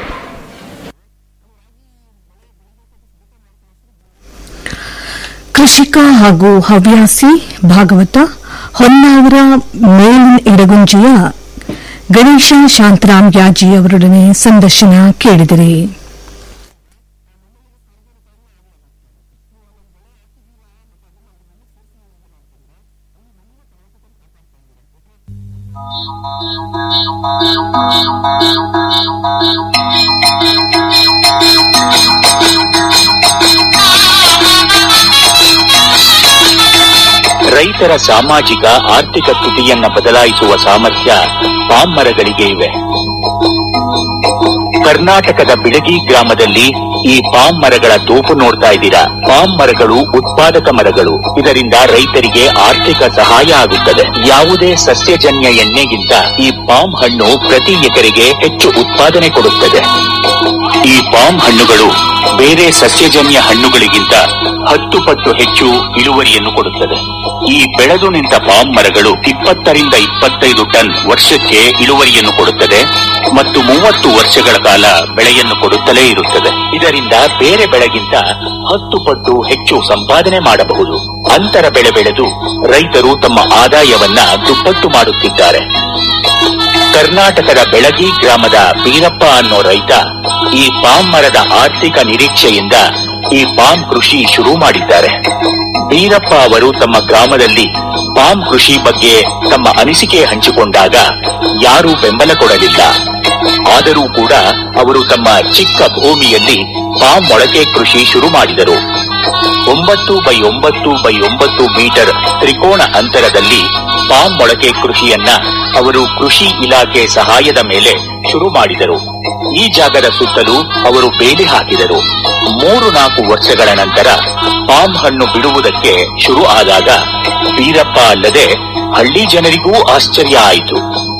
S8: ಕೃಷಿಕ ಹಾಗೂ ಹವ್ಯಾಸಿ ಭಾಗವತ ಹೊನ್ನಾವರ ಮೇಲಿನ ಇಡಗುಂಜಿಯ ಗಣೇಶ ಶಾಂತರಾಮ್ ಯಾಜಿ ಅವರೊಡನೆ ಸಂದರ್ಶನ ಕೇಳಿದಿರಿ
S11: ರೈತರ ಸಾಮಾಜಿಕ ಆರ್ಥಿಕ ಸ್ಥಿತಿಯನ್ನ ಬದಲಾಯಿಸುವ ಸಾಮರ್ಥ್ಯ ಪಾಮ್ ಮರಗಳಿಗೆ ಇವೆ ಕರ್ನಾಟಕದ ಬಿಳಗಿ ಗ್ರಾಮದಲ್ಲಿ ಈ ಪಾಮ್ ಮರಗಳ ತೋಪು ನೋಡ್ತಾ ಇದ್ದೀರಾ ಪಾಮ್ ಮರಗಳು ಉತ್ಪಾದಕ ಮರಗಳು ಇದರಿಂದ ರೈತರಿಗೆ ಆರ್ಥಿಕ ಸಹಾಯ ಆಗುತ್ತದೆ ಯಾವುದೇ ಸಸ್ಯಜನ್ಯ ಎಣ್ಣೆಗಿಂತ ಈ ಪಾಮ್ ಹಣ್ಣು ಪ್ರತಿ ಎಕರೆಗೆ ಹೆಚ್ಚು ಉತ್ಪಾದನೆ ಕೊಡುತ್ತದೆ ಈ ಪಾಮ್ ಹಣ್ಣುಗಳು ಬೇರೆ ಸಸ್ಯಜನ್ಯ ಹಣ್ಣುಗಳಿಗಿಂತ ಹತ್ತು ಪಟ್ಟು ಹೆಚ್ಚು ಇಳುವರಿಯನ್ನು ಕೊಡುತ್ತದೆ ಈ ಬೆಳೆದು ನಿಂತ ಪಾಮ್ ಮರಗಳು ಇಪ್ಪತ್ತರಿಂದ ಇಪ್ಪತ್ತೈದು ಟನ್ ವರ್ಷಕ್ಕೆ ಇಳುವರಿಯನ್ನು ಕೊಡುತ್ತದೆ ಮತ್ತು ಮೂವತ್ತು ವರ್ಷಗಳ ಕಾಲ ಬೆಳೆಯನ್ನು ಕೊಡುತ್ತಲೇ ಇರುತ್ತದೆ ಇದರಿಂದ ಬೇರೆ ಬೆಳೆಗಿಂತ ಹತ್ತು ಪಟ್ಟು ಹೆಚ್ಚು ಸಂಪಾದನೆ ಮಾಡಬಹುದು ಅಂತರ ಬೆಳೆ ಬೆಳೆದು ರೈತರು ತಮ್ಮ ಆದಾಯವನ್ನ ದುಪ್ಪಟ್ಟು ಮಾಡುತ್ತಿದ್ದಾರೆ ಕರ್ನಾಟಕದ ಬೆಳಗಿ ಗ್ರಾಮದ ಬೀರಪ್ಪ ಅನ್ನೋ ರೈತ ಈ ಪಾಮ್ ಮರದ ಆರ್ಥಿಕ ನಿರೀಕ್ಷೆಯಿಂದ ಈ ಪಾಮ್ ಕೃಷಿ ಶುರು ಮಾಡಿದ್ದಾರೆ ಬೀರಪ್ಪ ಅವರು ತಮ್ಮ ಗ್ರಾಮದಲ್ಲಿ ಪಾಮ್ ಕೃಷಿ ಬಗ್ಗೆ ತಮ್ಮ ಅನಿಸಿಕೆ ಹಂಚಿಕೊಂಡಾಗ ಯಾರೂ ಬೆಂಬಲ ಕೊಡಲಿಲ್ಲ ಆದರೂ ಕೂಡ ಅವರು ತಮ್ಮ ಚಿಕ್ಕ ಭೂಮಿಯಲ್ಲಿ ಪಾಮ್ ಮೊಳಕೆ ಕೃಷಿ ಶುರು ಮಾಡಿದರು ಒಂಬತ್ತು ಬೈ ಒಂಬತ್ತು ಬೈ ಒಂಬತ್ತು ಮೀಟರ್ ತ್ರಿಕೋನ ಅಂತರದಲ್ಲಿ ಪಾಮ್ ಮೊಳಕೆ ಕೃಷಿಯನ್ನ ಅವರು ಕೃಷಿ ಇಲಾಖೆ ಸಹಾಯದ ಮೇಲೆ ಶುರು ಮಾಡಿದರು ಈ ಜಾಗದ ಸುತ್ತಲೂ ಅವರು ಬೇಲಿ ಹಾಕಿದರು ಮೂರು ನಾಲ್ಕು ವರ್ಷಗಳ ನಂತರ ಪಾಮ್ ಹಣ್ಣು ಬಿಡುವುದಕ್ಕೆ ಶುರು ಆದಾಗ ಬೀರಪ್ಪ ಅಲ್ಲದೆ ಹಳ್ಳಿ ಜನರಿಗೂ ಆಶ್ಚರ್ಯ ಆಯಿತು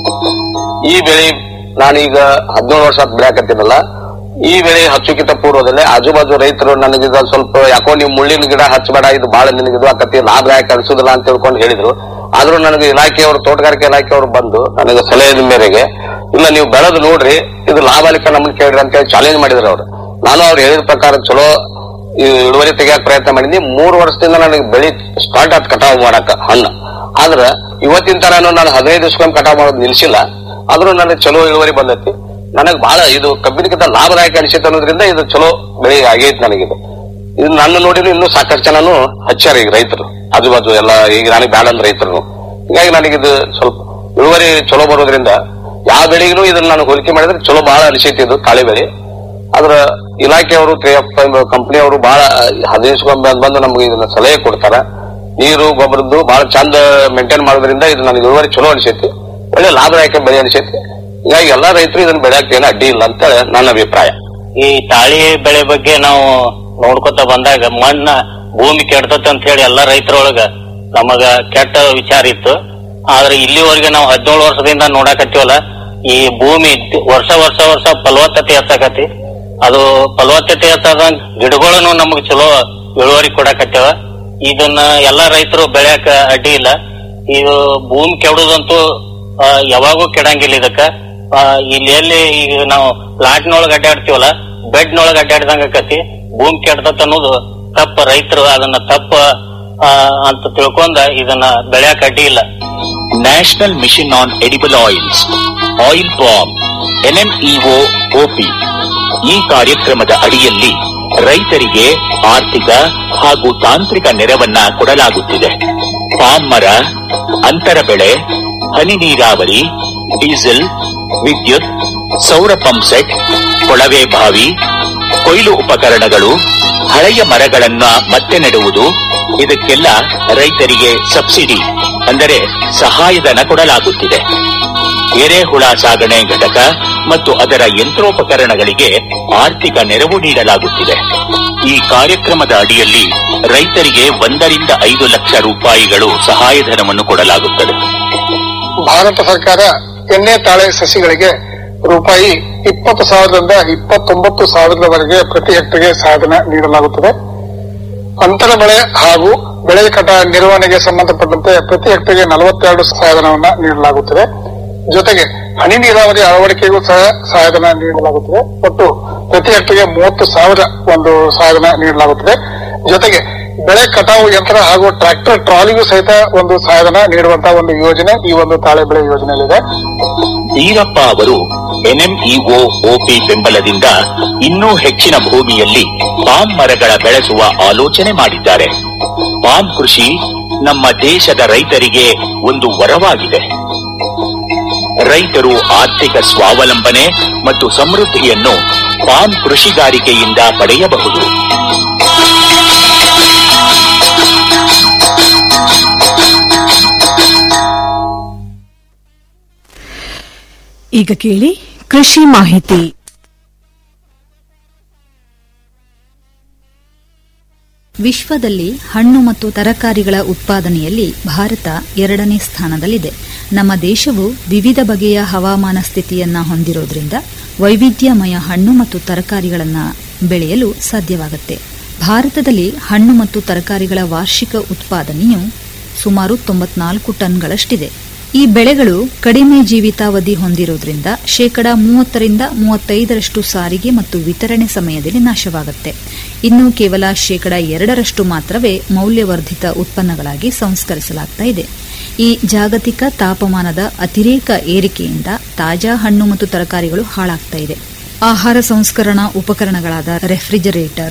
S12: ಈ ಬೆಳೆ ನಾನೀಗ ಹದಿನೇಳು ವರ್ಷ ಬೆಳೆಯಕತ್ತೀನಲ್ಲ ಈ ಬೆಳೆ ಹಚ್ಚುಕಿತ ಪೂರ್ವದಲ್ಲೇ ಆಜು ಬಾಜು ರೈತರು ನನಗಿದ ಸ್ವಲ್ಪ ಯಾಕೋ ನೀವು ಮುಳ್ಳಿನ ಗಿಡ ಹಚ್ಚಬೇಡ ಇದು ಬಹಳ ನಿನಗೆ ಇದು ಆಕತಿ ಲಾಭದಾಯಕ ಅನ್ಸುದಿಲ್ಲ ಅಂತ ತಿಳ್ಕೊಂಡು ಹೇಳಿದ್ರು ಆದ್ರೂ ನನಗೆ ಇಲಾಖೆಯವರು ತೋಟಗಾರಿಕೆ ಇಲಾಖೆಯವರು ಬಂದು ನನಗೆ ಸಲಹೆಯ ಮೇರೆಗೆ ಇಲ್ಲ ನೀವು ಬೆಳೆದು ನೋಡ್ರಿ ಇದು ಲಾಭಾಲಿಕ ನಮ್ಮನ್ನ ಕೇಳ್ರಿ ಅಂತ ಹೇಳಿ ಚಾಲೆಂಜ್ ಮಾಡಿದ್ರು ಅವ್ರು ನಾನು ಅವ್ರು ಹೇಳಿದ ಪ್ರಕಾರ ಚಲೋ ಈ ಇಳುವರಿ ತೆಗಿಯಕ್ ಪ್ರಯತ್ನ ಮಾಡಿದ್ನಿ ಮೂರು ವರ್ಷದಿಂದ ನನಗೆ ಬೆಳಿ ಸ್ಟಾರ್ಟ್ ಆತ್ ಕಟಾವ್ ಮಾಡಕ್ ಹಣ್ಣು ಆದ್ರ ಇವತ್ತಿನ ತರಾನು ನಾನು ಹದಿನೈದು ದಿವಸಕ್ಕೊಮ್ಮೆ ಕಟಾವ್ ಮಾಡೋದು ನಿಲ್ಸಿಲ್ಲ ಆದ್ರೂ ನನಗೆ ಚಲೋ ಇಳುವರಿ ಬಂದೈತಿ ನನಗ್ ಬಹಳ ಇದು ಕಬ್ಬಿನಕ್ಕಿಂತ ಲಾಭದಾಯಕ ಅನಿಸಿತ್ತು ಅನ್ನೋದ್ರಿಂದ ಇದು ಚಲೋ ಬೆಳೆ ಆಗೈತಿ ನನಗಿದು ಇದು ನನ್ನ ನೋಡಿದ್ರು ಇನ್ನೂ ಸಾಕಷ್ಟು ಜನನು ಹಚ್ಚಾರ ಈಗ ರೈತರು ಆಜು ಬಾಜು ಎಲ್ಲ ಈಗ ನನಗೆ ಬ್ಯಾಡ ಅಂದ್ ರೈತರು ಹೀಗಾಗಿ ನನಗಿದು ಸ್ವಲ್ಪ ಇಳುವರಿ ಚಲೋ ಬರೋದ್ರಿಂದ ಯಾವ ಬೆಳೆಗೂ ಇದನ್ನ ನಾನು ಹೋಲಿಕೆ ಮಾಡಿದ್ರೆ ಚಲೋ ಬಹಳ ಅನಿಸೈತಿ ಇದು ತಾಳೆ ಬೆಳೆ ಆದ್ರ ಇಲಾಖೆಯವರು ಕಂಪನಿಯವರು ಬಹಳ ಹದಿನೈದು ಬಂದು ನಮ್ಗೆ ಇದನ್ನ ಸಲಹೆ ಕೊಡ್ತಾರ ನೀರು ಗೊಬ್ಬರದ್ದು ಬಹಳ ಚಂದ ಮೇಂಟೈನ್ ಮಾಡೋದ್ರಿಂದ ಇದು ನನಗೆ ಇಳುವರಿ ಚಲೋ ಅನಿಸೈತಿ ಒಳ್ಳೆ ಲಾಭದಾಯಕ ಬೆಳೆ ಅನಿಸೈತಿ ಹೀಗಾಗಿ ಎಲ್ಲಾ ರೈತರು ಇದನ್ನ ಬೆಳೆಯಕ್ಕೆ ಏನು ಅಡ್ಡಿ ಇಲ್ಲ ಅಂತ ನನ್ನ ಅಭಿಪ್ರಾಯ
S13: ಈ ತಾಳಿ ಬೆಳೆ ಬಗ್ಗೆ ನಾವು ನೋಡ್ಕೊತ ಬಂದಾಗ ಮಣ್ಣ ಭೂಮಿ ಕೆಡ್ತತ್ ಅಂತ ಹೇಳಿ ಎಲ್ಲಾ ರೈತರೊಳಗ ನಮಗ ಕೆಟ್ಟ ವಿಚಾರ ಇತ್ತು ಆದ್ರೆ ಇಲ್ಲಿವರೆಗೆ ನಾವು ಹದಿನೇಳು ವರ್ಷದಿಂದ ನೋಡಾಕತ್ತೀವಲ್ಲ ಈ ಭೂಮಿ ವರ್ಷ ವರ್ಷ ವರ್ಷ ಫಲವತ್ತತೆ ಹೆಚ್ಚಾಕತಿ ಅದು ಫಲವತ್ತತೆ ಹೆಚ್ಚಾದಂಗ ಗಿಡಗಳನ್ನು ನಮಗ್ ಚಲೋ ಇಳುವರಿ ಕೊಡಾಕತ್ಯಾವ ಇದನ್ನ ಎಲ್ಲಾ ರೈತರು ಬೆಳೆಯಕ ಅಡ್ಡಿ ಇಲ್ಲ ಇದು ಭೂಮಿ ಕೆಡುದಂತೂ ಆ, ಯಾವಾಗೂ ಕೆಡಂಗಿಲ್ಲ ಇದಕ್ಕ ಆ, ಇಲ್ಲಿ ಎಲ್ಲಿ ಈಗ ನಾವು ಪ್ಲಾಟ್ನೊಳಗ ಅಡ್ಡಾಡ್ತೀವಲ್ಲ ಬೆಡ್ನೊಳಗ ಅಡ್ಡಾಡ್ದಂಗ ಆಕತಿ ಭೂಮಿ ಕೆಡ್ತತ್ ಅನ್ನೋದು ತಪ್ಪ ರೈತರು ಅದನ್ನ ತಪ್ಪ ಆ, ಅಂತ ತಿಳ್ಕೊಂಡ ಇದನ್ನ ಬೆಳೆಯಕ್ ಅಡ್ಡಿ ಇಲ್ಲ
S11: national mission on edible oils oil ಬಾಂಬ್ ಎನ್ಎಂಇಒ ಒಪಿ ಈ ಕಾರ್ಯಕ್ರಮದ ಅಡಿಯಲ್ಲಿ ರೈತರಿಗೆ ಆರ್ಥಿಕ ಹಾಗೂ ತಾಂತ್ರಿಕ ನೆರವನ್ನ ಕೊಡಲಾಗುತ್ತಿದೆ ಪಾಮ್ ಮರ ಅಂತರ ಬೆಳೆ ಹನಿ ನೀರಾವರಿ ಡೀಸೆಲ್ ವಿದ್ಯುತ್ ಸೌರ ಪಂಪ್ ಸೆಟ್ ಕೊಳವೆ ಬಾವಿ ಕೊಯ್ಲು ಉಪಕರಣಗಳು ಹಳೆಯ ಮರಗಳನ್ನ ಮತ್ತೆ ನೆಡುವುದು ಇದಕ್ಕೆಲ್ಲ ರೈತರಿಗೆ ಸಬ್ಸಿಡಿ ಅಂದರೆ ಸಹಾಯಧನ ಕೊಡಲಾಗುತ್ತಿದೆ ಎರೆಹುಳ ಸಾಗಣೆ ಘಟಕ ಮತ್ತು ಅದರ ಯಂತ್ರೋಪಕರಣಗಳಿಗೆ ಆರ್ಥಿಕ ನೆರವು ನೀಡಲಾಗುತ್ತಿದೆ ಈ ಕಾರ್ಯಕ್ರಮದ ಅಡಿಯಲ್ಲಿ ರೈತರಿಗೆ ಒಂದರಿಂದ ಐದು ಲಕ್ಷ ರೂಪಾಯಿಗಳು ಸಹಾಯಧನವನ್ನು ಕೊಡಲಾಗುತ್ತದೆ
S14: ಭಾರತ ಸರ್ಕಾರ ಎಣ್ಣೆ ತಾಳೆ ಸಸಿಗಳಿಗೆ ರೂಪಾಯಿ ಇಪ್ಪತ್ತು ಸಾವಿರದಿಂದ ಇಪ್ಪತ್ತೊಂಬತ್ತು ಸಾವಿರದವರೆಗೆ ಪ್ರತಿ ಹೆಕ್ಟರ್ಗೆ ಸಹಾಯಧನ ನೀಡಲಾಗುತ್ತದೆ ಅಂತರ ಬೆಳೆ ಹಾಗೂ ಬೆಳೆ ಕಟ ನಿರ್ವಹಣೆಗೆ ಸಂಬಂಧಪಟ್ಟಂತೆ ಪ್ರತಿ ಹೆಕ್ಟರ್ಗೆ ನಲವತ್ತೆರಡು ಸಹಾಯಧನವನ್ನ ನೀಡಲಾಗುತ್ತದೆ ಜೊತೆಗೆ ಹನಿ ನೀರಾವರಿ ಅಳವಡಿಕೆಗೂ ಸಹ ಸಹಾಯಧನ ನೀಡಲಾಗುತ್ತದೆ ಒಟ್ಟು ಪ್ರತಿ ಹೆಕ್ಟರ್ಗೆ ಮೂವತ್ತು ಸಾವಿರ ಒಂದು ಸಹಾಯಧನ ನೀಡಲಾಗುತ್ತದೆ ಜೊತೆಗೆ ಬೆಳೆ ಕಟಾವು ಯಂತ್ರ ಹಾಗೂ ಟ್ರ್ಯಾಕ್ಟರ್ ಟ್ರಾಲಿಗೂ ಸಹಿತ ಒಂದು ಸಹಾಯಧನ ನೀಡುವಂತಹ ಒಂದು ಯೋಜನೆ ಈ ಒಂದು ತಾಳೆ ಬೆಳೆ ಯೋಜನೆಯಲ್ಲಿದೆ
S11: ಈರಪ್ಪ ಅವರು ಎನ್ಎಂಇಒ ಒಪಿ ಬೆಂಬಲದಿಂದ ಇನ್ನೂ ಹೆಚ್ಚಿನ ಭೂಮಿಯಲ್ಲಿ ಪಾಮ್ ಮರಗಳ ಬೆಳೆಸುವ ಆಲೋಚನೆ ಮಾಡಿದ್ದಾರೆ ಪಾಮ್ ಕೃಷಿ ನಮ್ಮ ದೇಶದ ರೈತರಿಗೆ ಒಂದು ವರವಾಗಿದೆ ರೈತರು ಆರ್ಥಿಕ ಸ್ವಾವಲಂಬನೆ ಮತ್ತು ಸಮೃದ್ಧಿಯನ್ನು ಪಾಮ್ ಕೃಷಿಗಾರಿಕೆಯಿಂದ ಪಡೆಯಬಹುದು
S8: ಈಗ ಕೇಳಿ ಕೃಷಿ ಮಾಹಿತಿ
S1: ವಿಶ್ವದಲ್ಲಿ ಹಣ್ಣು ಮತ್ತು ತರಕಾರಿಗಳ ಉತ್ಪಾದನೆಯಲ್ಲಿ ಭಾರತ ಎರಡನೇ ಸ್ಥಾನದಲ್ಲಿದೆ ನಮ್ಮ ದೇಶವು ವಿವಿಧ ಬಗೆಯ ಹವಾಮಾನ ಸ್ಥಿತಿಯನ್ನ ಹೊಂದಿರೋದ್ರಿಂದ ವೈವಿಧ್ಯಮಯ ಹಣ್ಣು ಮತ್ತು ತರಕಾರಿಗಳನ್ನು ಬೆಳೆಯಲು ಸಾಧ್ಯವಾಗುತ್ತೆ ಭಾರತದಲ್ಲಿ ಹಣ್ಣು ಮತ್ತು ತರಕಾರಿಗಳ ವಾರ್ಷಿಕ ಉತ್ಪಾದನೆಯು ಸುಮಾರು ತೊಂಬತ್ನಾಲ್ಕು ಟನ್ಗಳಷ್ಟಿದೆ ಈ ಬೆಳೆಗಳು ಕಡಿಮೆ ಜೀವಿತಾವಧಿ ಹೊಂದಿರೋದ್ರಿಂದ ಶೇಕಡ ಮೂವತ್ತರಿಂದ ಮೂವತ್ತೈದರಷ್ಟು ಸಾರಿಗೆ ಮತ್ತು ವಿತರಣೆ ಸಮಯದಲ್ಲಿ ನಾಶವಾಗುತ್ತೆ ಇನ್ನು ಕೇವಲ ಶೇಕಡ ಎರಡರಷ್ಟು ಮಾತ್ರವೇ ಮೌಲ್ಯವರ್ಧಿತ ಉತ್ಪನ್ನಗಳಾಗಿ ಸಂಸ್ಕರಿಸಲಾಗ್ತಾ ಇದೆ ಈ ಜಾಗತಿಕ ತಾಪಮಾನದ ಅತಿರೇಕ ಏರಿಕೆಯಿಂದ ತಾಜಾ ಹಣ್ಣು ಮತ್ತು ತರಕಾರಿಗಳು ಹಾಳಾಗ್ತಾ ಇದೆ ಆಹಾರ ಸಂಸ್ಕರಣಾ ಉಪಕರಣಗಳಾದ ರೆಫ್ರಿಜರೇಟರ್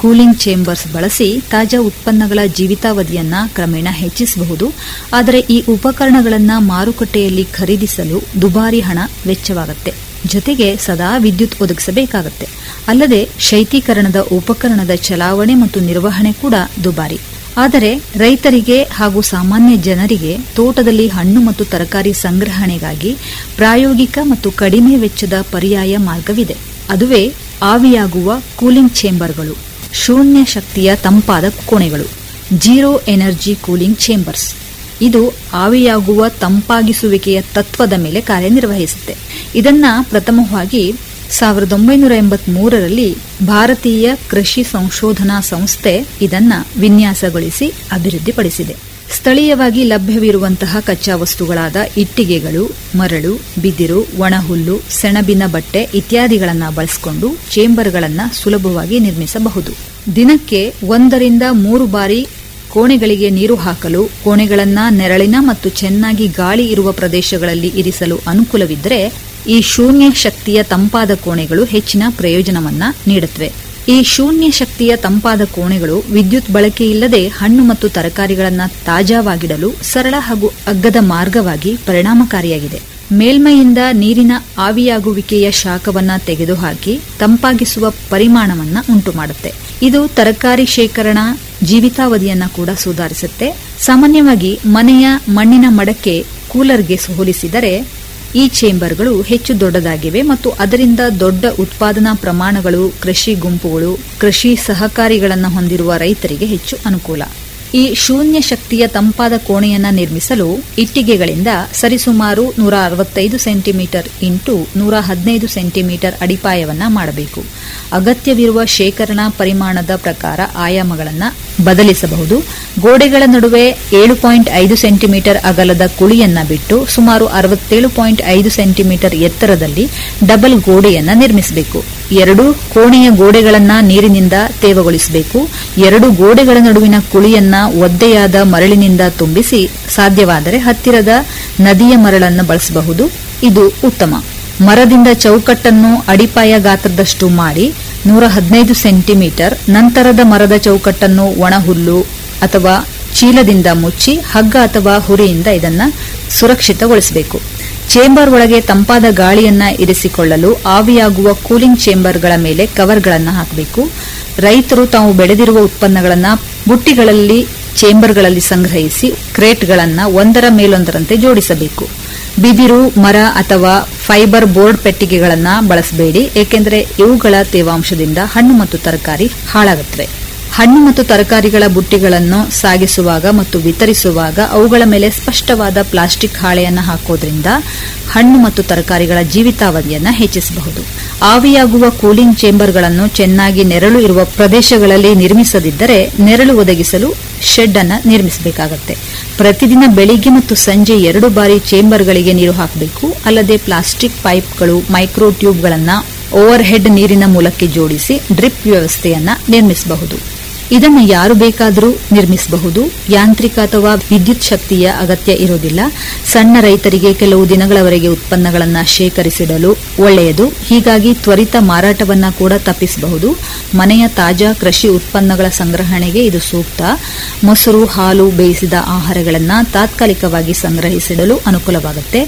S1: ಕೂಲಿಂಗ್ ಚೇಂಬರ್ಸ್ ಬಳಸಿ ತಾಜಾ ಉತ್ಪನ್ನಗಳ ಜೀವಿತಾವಧಿಯನ್ನ ಕ್ರಮೇಣ ಹೆಚ್ಚಿಸಬಹುದು ಆದರೆ ಈ ಉಪಕರಣಗಳನ್ನು ಮಾರುಕಟ್ಟೆಯಲ್ಲಿ ಖರೀದಿಸಲು ದುಬಾರಿ ಹಣ ವೆಚ್ಚವಾಗುತ್ತೆ ಜೊತೆಗೆ ಸದಾ ವಿದ್ಯುತ್ ಒದಗಿಸಬೇಕಾಗುತ್ತೆ ಅಲ್ಲದೆ ಶೈತ್ಯೀಕರಣದ ಉಪಕರಣದ ಚಲಾವಣೆ ಮತ್ತು ನಿರ್ವಹಣೆ ಕೂಡ ದುಬಾರಿ ಆದರೆ ರೈತರಿಗೆ ಹಾಗೂ ಸಾಮಾನ್ಯ ಜನರಿಗೆ ತೋಟದಲ್ಲಿ ಹಣ್ಣು ಮತ್ತು ತರಕಾರಿ ಸಂಗ್ರಹಣೆಗಾಗಿ ಪ್ರಾಯೋಗಿಕ ಮತ್ತು ಕಡಿಮೆ ವೆಚ್ಚದ ಪರ್ಯಾಯ ಮಾರ್ಗವಿದೆ ಅದುವೇ ಆವಿಯಾಗುವ ಕೂಲಿಂಗ್ ಚೇಂಬರ್ಗಳು ಶೂನ್ಯ ಶಕ್ತಿಯ ತಂಪಾದ ಕೋಣೆಗಳು ಜೀರೋ ಎನರ್ಜಿ ಕೂಲಿಂಗ್ ಚೇಂಬರ್ಸ್ ಇದು ಆವಿಯಾಗುವ ತಂಪಾಗಿಸುವಿಕೆಯ ತತ್ವದ ಮೇಲೆ ಕಾರ್ಯನಿರ್ವಹಿಸುತ್ತೆ ಇದನ್ನ ಪ್ರಥಮವಾಗಿ ಸಾವಿರದ ಒಂಬೈನೂರ ಎಂಬತ್ಮೂರರಲ್ಲಿ ಭಾರತೀಯ ಕೃಷಿ ಸಂಶೋಧನಾ ಸಂಸ್ಥೆ ಇದನ್ನ ವಿನ್ಯಾಸಗೊಳಿಸಿ ಅಭಿವೃದ್ಧಿಪಡಿಸಿದೆ ಸ್ಥಳೀಯವಾಗಿ ಲಭ್ಯವಿರುವಂತಹ ಕಚ್ಚಾ ವಸ್ತುಗಳಾದ ಇಟ್ಟಿಗೆಗಳು ಮರಳು ಬಿದಿರು ಒಣಹುಲ್ಲು ಸೆಣಬಿನ ಬಟ್ಟೆ ಇತ್ಯಾದಿಗಳನ್ನು ಬಳಸಿಕೊಂಡು ಚೇಂಬರ್ಗಳನ್ನು ಸುಲಭವಾಗಿ ನಿರ್ಮಿಸಬಹುದು ದಿನಕ್ಕೆ ಒಂದರಿಂದ ಮೂರು ಬಾರಿ ಕೋಣೆಗಳಿಗೆ ನೀರು ಹಾಕಲು ಕೋಣೆಗಳನ್ನ ನೆರಳಿನ ಮತ್ತು ಚೆನ್ನಾಗಿ ಗಾಳಿ ಇರುವ ಪ್ರದೇಶಗಳಲ್ಲಿ ಇರಿಸಲು ಅನುಕೂಲವಿದ್ದರೆ ಈ ಶೂನ್ಯ ಶಕ್ತಿಯ ತಂಪಾದ ಕೋಣೆಗಳು ಹೆಚ್ಚಿನ ಪ್ರಯೋಜನವನ್ನ ನೀಡುತ್ತವೆ ಈ ಶೂನ್ಯ ಶಕ್ತಿಯ ತಂಪಾದ ಕೋಣೆಗಳು ವಿದ್ಯುತ್ ಬಳಕೆಯಿಲ್ಲದೆ ಹಣ್ಣು ಮತ್ತು ತರಕಾರಿಗಳನ್ನು ತಾಜಾವಾಗಿಡಲು ಸರಳ ಹಾಗೂ ಅಗ್ಗದ ಮಾರ್ಗವಾಗಿ ಪರಿಣಾಮಕಾರಿಯಾಗಿದೆ ಮೇಲ್ಮೈಯಿಂದ ನೀರಿನ ಆವಿಯಾಗುವಿಕೆಯ ಶಾಖವನ್ನ ತೆಗೆದುಹಾಕಿ ತಂಪಾಗಿಸುವ ಪರಿಮಾಣವನ್ನ ಉಂಟುಮಾಡುತ್ತೆ ಇದು ತರಕಾರಿ ಶೇಖರಣಾ ಜೀವಿತಾವಧಿಯನ್ನ ಕೂಡ ಸುಧಾರಿಸುತ್ತೆ ಸಾಮಾನ್ಯವಾಗಿ ಮನೆಯ ಮಣ್ಣಿನ ಮಡಕೆ ಕೂಲರ್ಗೆ ಹೋಲಿಸಿದರೆ ಈ ಚೇಂಬರ್ಗಳು ಹೆಚ್ಚು ದೊಡ್ಡದಾಗಿವೆ ಮತ್ತು ಅದರಿಂದ ದೊಡ್ಡ ಉತ್ಪಾದನಾ ಪ್ರಮಾಣಗಳು ಕೃಷಿ ಗುಂಪುಗಳು ಕೃಷಿ ಸಹಕಾರಿಗಳನ್ನು ಹೊಂದಿರುವ ರೈತರಿಗೆ ಹೆಚ್ಚು ಅನುಕೂಲ ಈ ಶೂನ್ಯ ಶಕ್ತಿಯ ತಂಪಾದ ಕೋಣೆಯನ್ನ ನಿರ್ಮಿಸಲು ಇಟ್ಟಿಗೆಗಳಿಂದ ಸರಿಸುಮಾರು ನೂರ ಅರವತ್ತೈದು ಸೆಂಟಿಮೀಟರ್ ಇಂಟು ನೂರ ಹದಿನೈದು ಸೆಂಟಿಮೀಟರ್ ಅಡಿಪಾಯವನ್ನ ಮಾಡಬೇಕು ಅಗತ್ಯವಿರುವ ಶೇಖರಣಾ ಪರಿಮಾಣದ ಪ್ರಕಾರ ಆಯಾಮಗಳನ್ನು ಬದಲಿಸಬಹುದು ಗೋಡೆಗಳ ನಡುವೆ ಏಳು ಪಾಯಿಂಟ್ ಐದು ಸೆಂಟಿಮೀಟರ್ ಅಗಲದ ಕುಳಿಯನ್ನ ಬಿಟ್ಟು ಸುಮಾರು ಅರವತ್ತೇಳು ಪಾಯಿಂಟ್ ಐದು ಸೆಂಟಿಮೀಟರ್ ಎತ್ತರದಲ್ಲಿ ಡಬಲ್ ಗೋಡೆಯನ್ನ ನಿರ್ಮಿಸಬೇಕು ಎರಡು ಕೋಣೆಯ ಗೋಡೆಗಳನ್ನ ನೀರಿನಿಂದ ತೇವಗೊಳಿಸಬೇಕು ಎರಡು ಗೋಡೆಗಳ ನಡುವಿನ ಕುಳಿಯನ್ನ ಒದ್ದೆಯಾದ ಮರಳಿನಿಂದ ತುಂಬಿಸಿ ಸಾಧ್ಯವಾದರೆ ಹತ್ತಿರದ ನದಿಯ ಮರಳನ್ನು ಬಳಸಬಹುದು ಇದು ಉತ್ತಮ ಮರದಿಂದ ಚೌಕಟ್ಟನ್ನು ಅಡಿಪಾಯ ಗಾತ್ರದಷ್ಟು ಮಾಡಿ ನೂರ ಹದಿನೈದು ಸೆಂಟಿಮೀಟರ್ ನಂತರದ ಮರದ ಚೌಕಟ್ಟನ್ನು ಒಣಹುಲ್ಲು ಅಥವಾ ಚೀಲದಿಂದ ಮುಚ್ಚಿ ಹಗ್ಗ ಅಥವಾ ಹುರಿಯಿಂದ ಇದನ್ನ ಸುರಕ್ಷಿತಗೊಳಿಸಬೇಕು ಚೇಂಬರ್ ಒಳಗೆ ತಂಪಾದ ಗಾಳಿಯನ್ನ ಇರಿಸಿಕೊಳ್ಳಲು ಆವಿಯಾಗುವ ಕೂಲಿಂಗ್ ಚೇಂಬರ್ಗಳ ಮೇಲೆ ಕವರ್ಗಳನ್ನು ಹಾಕಬೇಕು ರೈತರು ತಾವು ಬೆಳೆದಿರುವ ಉತ್ಪನ್ನಗಳನ್ನು ಬುಟ್ಟಿಗಳಲ್ಲಿ ಚೇಂಬರ್ಗಳಲ್ಲಿ ಸಂಗ್ರಹಿಸಿ ಕ್ರೇಟ್ಗಳನ್ನು ಒಂದರ ಮೇಲೊಂದರಂತೆ ಜೋಡಿಸಬೇಕು ಬಿದಿರು ಮರ ಅಥವಾ ಫೈಬರ್ ಬೋರ್ಡ್ ಪೆಟ್ಟಿಗೆಗಳನ್ನು ಬಳಸಬೇಡಿ ಏಕೆಂದರೆ ಇವುಗಳ ತೇವಾಂಶದಿಂದ ಹಣ್ಣು ಮತ್ತು ತರಕಾರಿ ಹಾಳಾಗುತ್ತವೆ ಹಣ್ಣು ಮತ್ತು ತರಕಾರಿಗಳ ಬುಟ್ಟಿಗಳನ್ನು ಸಾಗಿಸುವಾಗ ಮತ್ತು ವಿತರಿಸುವಾಗ ಅವುಗಳ ಮೇಲೆ ಸ್ಪಷ್ಟವಾದ ಪ್ಲಾಸ್ಟಿಕ್ ಹಾಳೆಯನ್ನು ಹಾಕೋದ್ರಿಂದ ಹಣ್ಣು ಮತ್ತು ತರಕಾರಿಗಳ ಜೀವಿತಾವಧಿಯನ್ನು ಹೆಚ್ಚಿಸಬಹುದು ಆವಿಯಾಗುವ ಕೂಲಿಂಗ್ ಚೇಂಬರ್ಗಳನ್ನು ಚೆನ್ನಾಗಿ ನೆರಳು ಇರುವ ಪ್ರದೇಶಗಳಲ್ಲಿ ನಿರ್ಮಿಸದಿದ್ದರೆ ನೆರಳು ಒದಗಿಸಲು ಶೆಡ್ ಅನ್ನು ನಿರ್ಮಿಸಬೇಕಾಗುತ್ತೆ ಪ್ರತಿದಿನ ಬೆಳಿಗ್ಗೆ ಮತ್ತು ಸಂಜೆ ಎರಡು ಬಾರಿ ಚೇಂಬರ್ಗಳಿಗೆ ನೀರು ಹಾಕಬೇಕು ಅಲ್ಲದೆ ಪ್ಲಾಸ್ಟಿಕ್ ಪೈಪ್ಗಳು ಮೈಕ್ರೋ ಟ್ಯೂಬ್ಗಳನ್ನು ಓವರ್ ಹೆಡ್ ನೀರಿನ ಮೂಲಕ್ಕೆ ಜೋಡಿಸಿ ಡ್ರಿಪ್ ವ್ಯವಸ್ಥೆಯನ್ನ ನಿರ್ಮಿಸಬಹುದು ಇದನ್ನು ಯಾರು ಬೇಕಾದರೂ ನಿರ್ಮಿಸಬಹುದು ಯಾಂತ್ರಿಕ ಅಥವಾ ವಿದ್ಯುತ್ ಶಕ್ತಿಯ ಅಗತ್ಯ ಇರುವುದಿಲ್ಲ ಸಣ್ಣ ರೈತರಿಗೆ ಕೆಲವು ದಿನಗಳವರೆಗೆ ಉತ್ಪನ್ನಗಳನ್ನು ಶೇಖರಿಸಿಡಲು ಒಳ್ಳೆಯದು ಹೀಗಾಗಿ ತ್ವರಿತ ಮಾರಾಟವನ್ನ ಕೂಡ ತಪ್ಪಿಸಬಹುದು ಮನೆಯ ತಾಜಾ ಕೃಷಿ ಉತ್ಪನ್ನಗಳ ಸಂಗ್ರಹಣೆಗೆ ಇದು ಸೂಕ್ತ ಮೊಸರು ಹಾಲು ಬೇಯಿಸಿದ ಆಹಾರಗಳನ್ನು ತಾತ್ಕಾಲಿಕವಾಗಿ ಸಂಗ್ರಹಿಸಿಡಲು ಅನುಕೂಲವಾಗುತ್ತೆ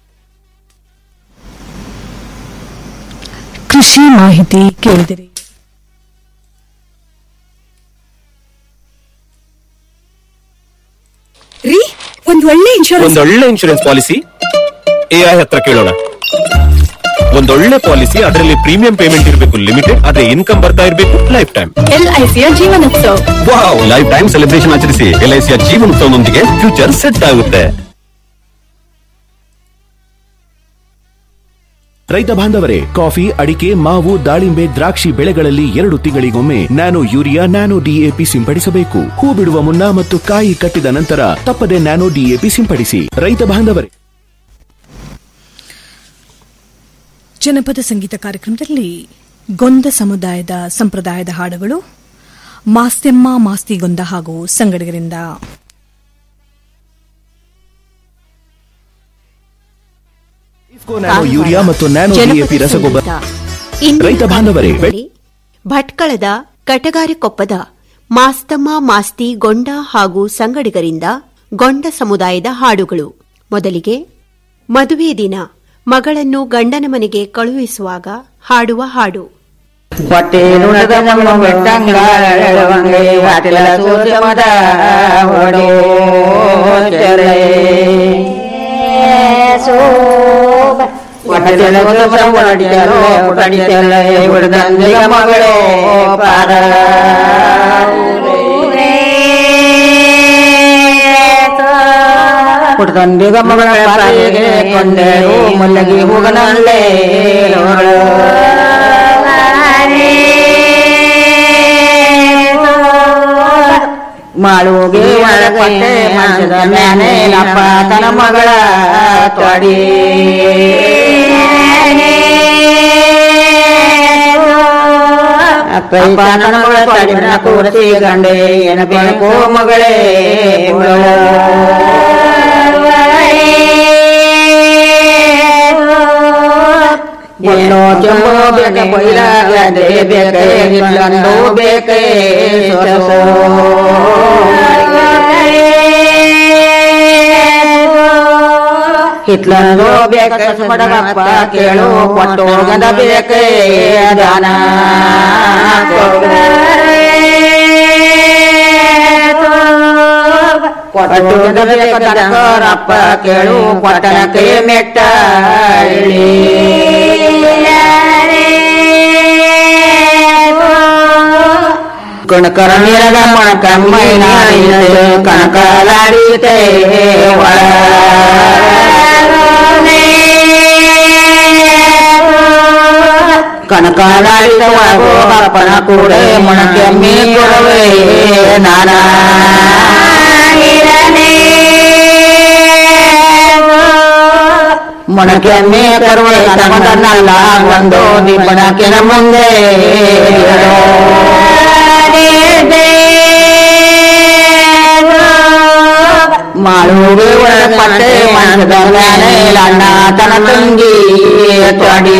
S8: ಕೃಷಿ ಮಾಹಿತಿ ಕೇಳಿದಿರಿ
S15: ರೀ ಒಂದ್ ಒಳ್ಳೆ ಇನ್ಶೂರೆನ್ಸ್
S16: ಒಂದೊಳ್ಳೆ ಇನ್ಶೂರೆನ್ಸ್ ಪಾಲಿಸಿ ಎಐ ಹತ್ರ ಕೇಳೋಣ ಒಂದೊಳ್ಳೆ ಪಾಲಿಸಿ ಅದರಲ್ಲಿ ಪ್ರೀಮಿಯಂ ಪೇಮೆಂಟ್ ಇರಬೇಕು ಲಿಮಿಟೆಡ್ ಅದೇ ಇನ್ಕಮ್ ಬರ್ತಾ ಇರಬೇಕು ಲೈಫ್ ಟೈಮ್
S15: ಎಲ್ಐಸಿಯ Jeevan Utsav
S16: wow lifetime celebration ಆಚರಿಸಿ ಎಲ್ಐಸಿಯ ಜೀವನೋತ್ಸವದೊಂದಿಗೆ ಫ್ಯೂಚರ್ ಸೆಟ್ ಆಗುತ್ತೆ
S17: ರೈತ ಬಾಂಧವರೇ ಕಾಫಿ ಅಡಿಕೆ ಮಾವು ದಾಳಿಂಬೆ ದ್ರಾಕ್ಷಿ ಬೆಳೆಗಳಲ್ಲಿ ಎರಡು ತಿಂಗಳಿಗೊಮ್ಮೆ ನ್ಯಾನೋ ಯೂರಿಯಾ ನ್ಯಾನೋ ಡಿಎಪಿ ಸಿಂಪಡಿಸಬೇಕು ಹೂ ಬಿಡುವ ಮುನ್ನ ಮತ್ತು ಕಾಯಿ ಕಟ್ಟಿದ ನಂತರ ತಪ್ಪದೆ ನ್ಯಾನೋ ಡಿಎಪಿ ಸಿಂಪಡಿಸಿ ರೈತ ಬಾಂಧವರೇ
S8: ಜನಪದ ಸಂಗೀತ ಕಾರ್ಯಕ್ರಮದಲ್ಲಿ ಗೊಂದ ಸಮುದಾಯದ ಸಂಪ್ರದಾಯದ ಹಾಡುಗಳು ಮಾಸ್ತೆಮ್ಮ ಮಾಸ್ತಿಗೊಂದ ಹಾಗೂ ಸಂಗಡಿಗರಿಂದ
S17: ನ್ಯಾನೋ ಯೂರಿಯಾ ಮತ್ತು ನ್ಯಾನೋ ಡಿಎಪಿ ರಸಗೊಬ್ಬರ ರೈತ ಬಾಂಧವರೇ
S18: ಭಟ್ಕಳದ ಕಟಗಾರಕೊಪ್ಪದ ಮಾಸ್ತಮ್ಮ ಮಾಸ್ತಿ ಗೊಂಡ ಹಾಗೂ ಸಂಗಡಿಗರಿಂದ ಗೊಂಡ ಸಮುದಾಯದ ಹಾಡುಗಳು ಮೊದಲಿಗೆ ಮದುವೆ ದಿನ ಮಗಳನ್ನು ಗಂಡನ ಮನೆಗೆ ಕಳುಹಿಸುವಾಗ ಹಾಡುವ ಹಾಡು
S19: ಹೊಟ್ಟೆಲುಣದ ನಮ್ಮ ಬೆಟ್ಟಂಗಾಳವಂಗೆ ವಾಟಿಲ ಸೂರ್ಯಮದ ಹೊಡೋ ಚೆಲೆ ಹೊಟ್ಟೆಲ ಹೊಡಿಯಲು ಹೊಡಿತಲೆ ಹೊಡೆದಂದಿಗ ಮಗಳೇ ಪಾರ ಹುಡ್ದಂದಿಗ ಮಗಳ ಪಾರಿಗೆ ಕೊಂಡೆರು ಮಲ್ಲಗಿ ಹೋಗನಲ್ಲೇ ಮಾಳುಗೆ ಒಳಗಟ್ಟೆ ಮಂಚದ ಮ್ಯಾನೆ ನಪ್ಪ ತನ ಮಗಳ ತೊಡಿ ಅಪ್ಪ ತನ ಮಗಳ ತೊಡಿನ ಕೂರಸಿ ಗಂಡೆ ಏನ ಬೇಕು ಮಗಳೇ ಉಳೋ ಎಲ್ಲೋ ಚೆಂಬೋ ಬೇಕ ಬೈಲಾಗದೆ ಬೇಕೆ ಇಲ್ಲೊಂದು ಬೇಕೆ ಸೊಸೋ ಹಿತ್ಲಂದು ಬೇಕ ಪಡಗಪ್ಪ ಕೇಳು ಕೊಟ್ಟು ಗದ ಬೇಕೆ ದಾನ ಕೊಟ್ಟು ಗದ ಬೇಕ ದನಕರಪ್ಪ ಕೇಳು ಪಟ್ಟಣಕ್ಕೆ ಮೆಟ್ಟ ಇಳಿ ಕಣಕರ ನೀರಗ ಮಣಕ ಮೈನಾಡಿತೆ ಕಣಕಲಾಡಿತೆ ಒಳ ಕಣಕಲಾಡಿತ ಒಳಗೋ ಅಪ್ಪನ ಕೂಡೆ ಮಣಕ್ಕೆ ಮೀ ಕೊಡವೆ ನಾನಾ ಮೊಣಕೆ ಮೇ ಕರುವೆ ತಮದನ್ನಲ್ಲ ಒಂದು ದಿಬ್ಬಣಕಿನ ಮುಂದೆ ಮಾಳುಗೆ ಒಳ ಪಟ್ಟೆ ಮಂಚದ ಮ್ಯಾಲೆ ಅಣ್ಣ ತನ ತಂಗಿ ತೊಡಿ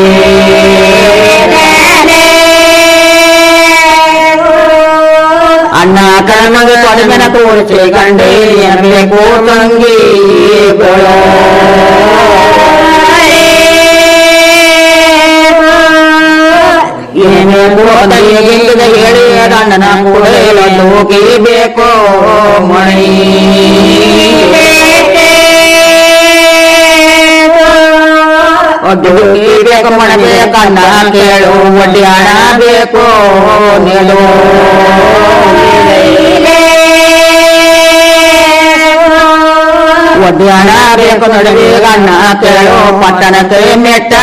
S19: ಅಣ್ಣ ಕಣ್ಣಗೆ ತೊಡಗಿನ ತೋರಿಸಿ ಗಂಡೆ ಬೇಕು ತಂಗಿ ಬೆಳೋ ಏನೇನು ಗಿಂಗದ ಹೇಳಿ ಅಣ್ಣನ ಕೂಡಲೊಂದು ಬೇಕು ಮಣಿ ಒಡ್ಡು ಬೇಕು ಮಣಬೆ ಕಣ್ಣ ಕೇಳು ಒಡ್ಡಿ ಹಣ ಬೇಕು ನೀಡು ಒಡ್ಡಿ ಹಣ ಬೇಕು ನಡುವೆ ಕಣ್ಣ ಕೇಳು ಪಟ್ಟಣಕ್ಕೆ ಮೆಟ್ಟ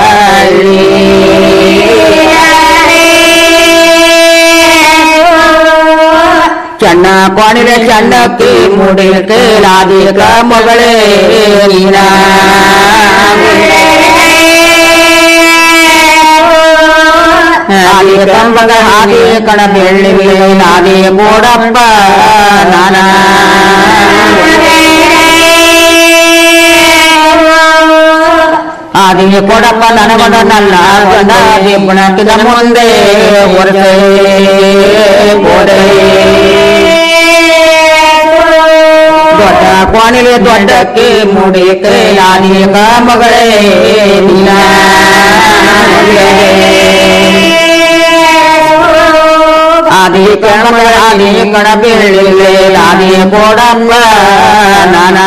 S19: ಚಣ್ಣ ಕೋಣಿಲೆ ಚಣ್ಣಕ್ಕೆ ಮುಡಿಕೆ ಲಾದಿಕ ಮಗಳೇ ನೀನ ಆದಿ ಕಂಬಗ ಹಾದಿ ಕಣ ಬೆಳ್ಳಿ ನಾದಿ ಗೋಡಪ್ಪ ನಾನ ಆದಿ ಕೊಡಪ್ಪ ನನಗಡನಲ್ಲ ಗಂಡ ದಿಬ್ಬಣಕ್ಕಿದ ಮುಂದೆ ಹೊರಸೆ ಗೋಡೆ ದೊಡ್ಡ ಕೋಣಿಲೆ ದೊಡ್ಡಕ್ಕೆ ಮುಡಿಕೆ ನಾನೀಗ ಮಗಳೇ ದಿನ ಆದಿ ಕಣ ಆದಿ ಕಣ ಬೆಳ್ಳಿಲೆ ಆದಿ ಕೋಡಮ್ಮ ನಾನಾ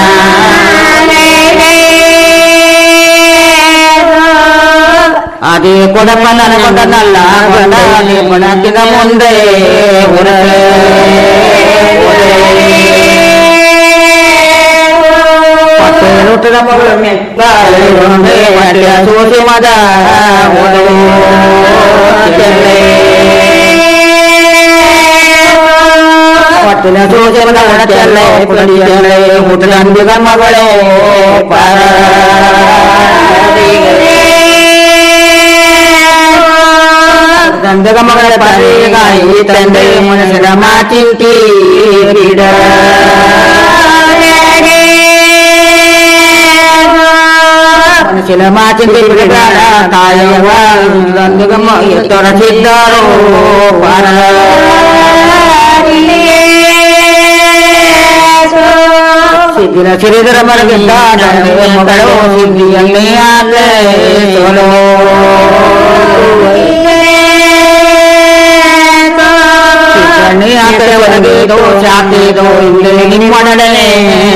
S19: ಅದೇ ಕೊಡಪ್ಪ ನನಗೊಂಡನಲ್ಲ ಗಂಡ ನಿಮ್ಮಣಕ್ಕಿನ ಮುಂದೆ ಹೊರಗೆ ಹುಟ್ಟಿದ ಮಗಳು ಮೆತ್ತಾಳೆ ಹೊಟ್ಟೆಯ ಸೋಸಿ ಮದ ಹೊಟ್ಟಿನ ಸೋಸಿ ಮದ ಹೊಟ್ಟೆಯಲ್ಲೇ ಪುಡಿಯಲ್ಲೇ ಹುಟ್ಟಿದ ಅಂಬಿಗ ಮಗಳೇ ಪರ ಗಂಧಗ ಮಗಳ ಪರಿಗಾಯಿ ತಂದೆ ಮನಸ್ಸಿನ ಮಾಚಿಂತಿ ಬಿಡ ಶಿಲಮಾಚಿಂದಿ ಬಿಡಬೇಡ ತಾಯವ್ವ ಗಂದುಗಮ್ಮ ತೊರಸಿದ್ದಾರೋ ಪಾರ ಸಿದ್ಧಿರ ಸಿರಿದರ ಮರಗಿದ್ದ ನನ್ನ ಮಗಳು ಸಿದ್ಧಿಯನ್ನೇ ಆದ್ರೆ ಸೋಲೋ ಕಣ್ಣಿ ಆಕಡೆ ಒಳಗೇದೋ ಚಾತಿದೋ ಇಲ್ಲಿ ನಿಮ್ಮೊಡನೆ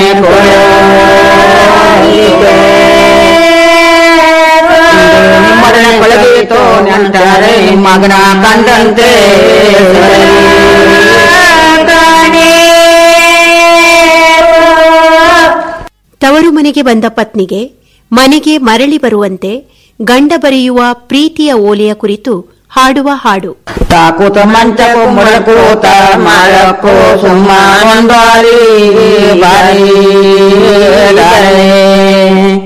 S19: ನಿಮ್ಮೊಡನೆ ಕೊಳಗೇತೋ ನೆಂಟರೆ ಮಗನ ಕಂಡಂತೆ
S18: ತವರು ಮನೆಗೆ ಬಂದ ಪತ್ನಿಗೆ ಮನೆಗೆ ಮರಳಿ ಬರುವಂತೆ ಗಂಡ ಬರೆಯುವ ಪ್ರೀತಿಯ ಓಲೆಯ ಕುರಿತು ಹಾಡುವ ಹಾಡು
S19: ತಾಕೂತ ಮಂಚಕು ಮುಳಕೂತ ಮಾಡಕ್ಕೂ ಸುಮ್ಮ ಒಂದಾರಿ ಬಾರಿ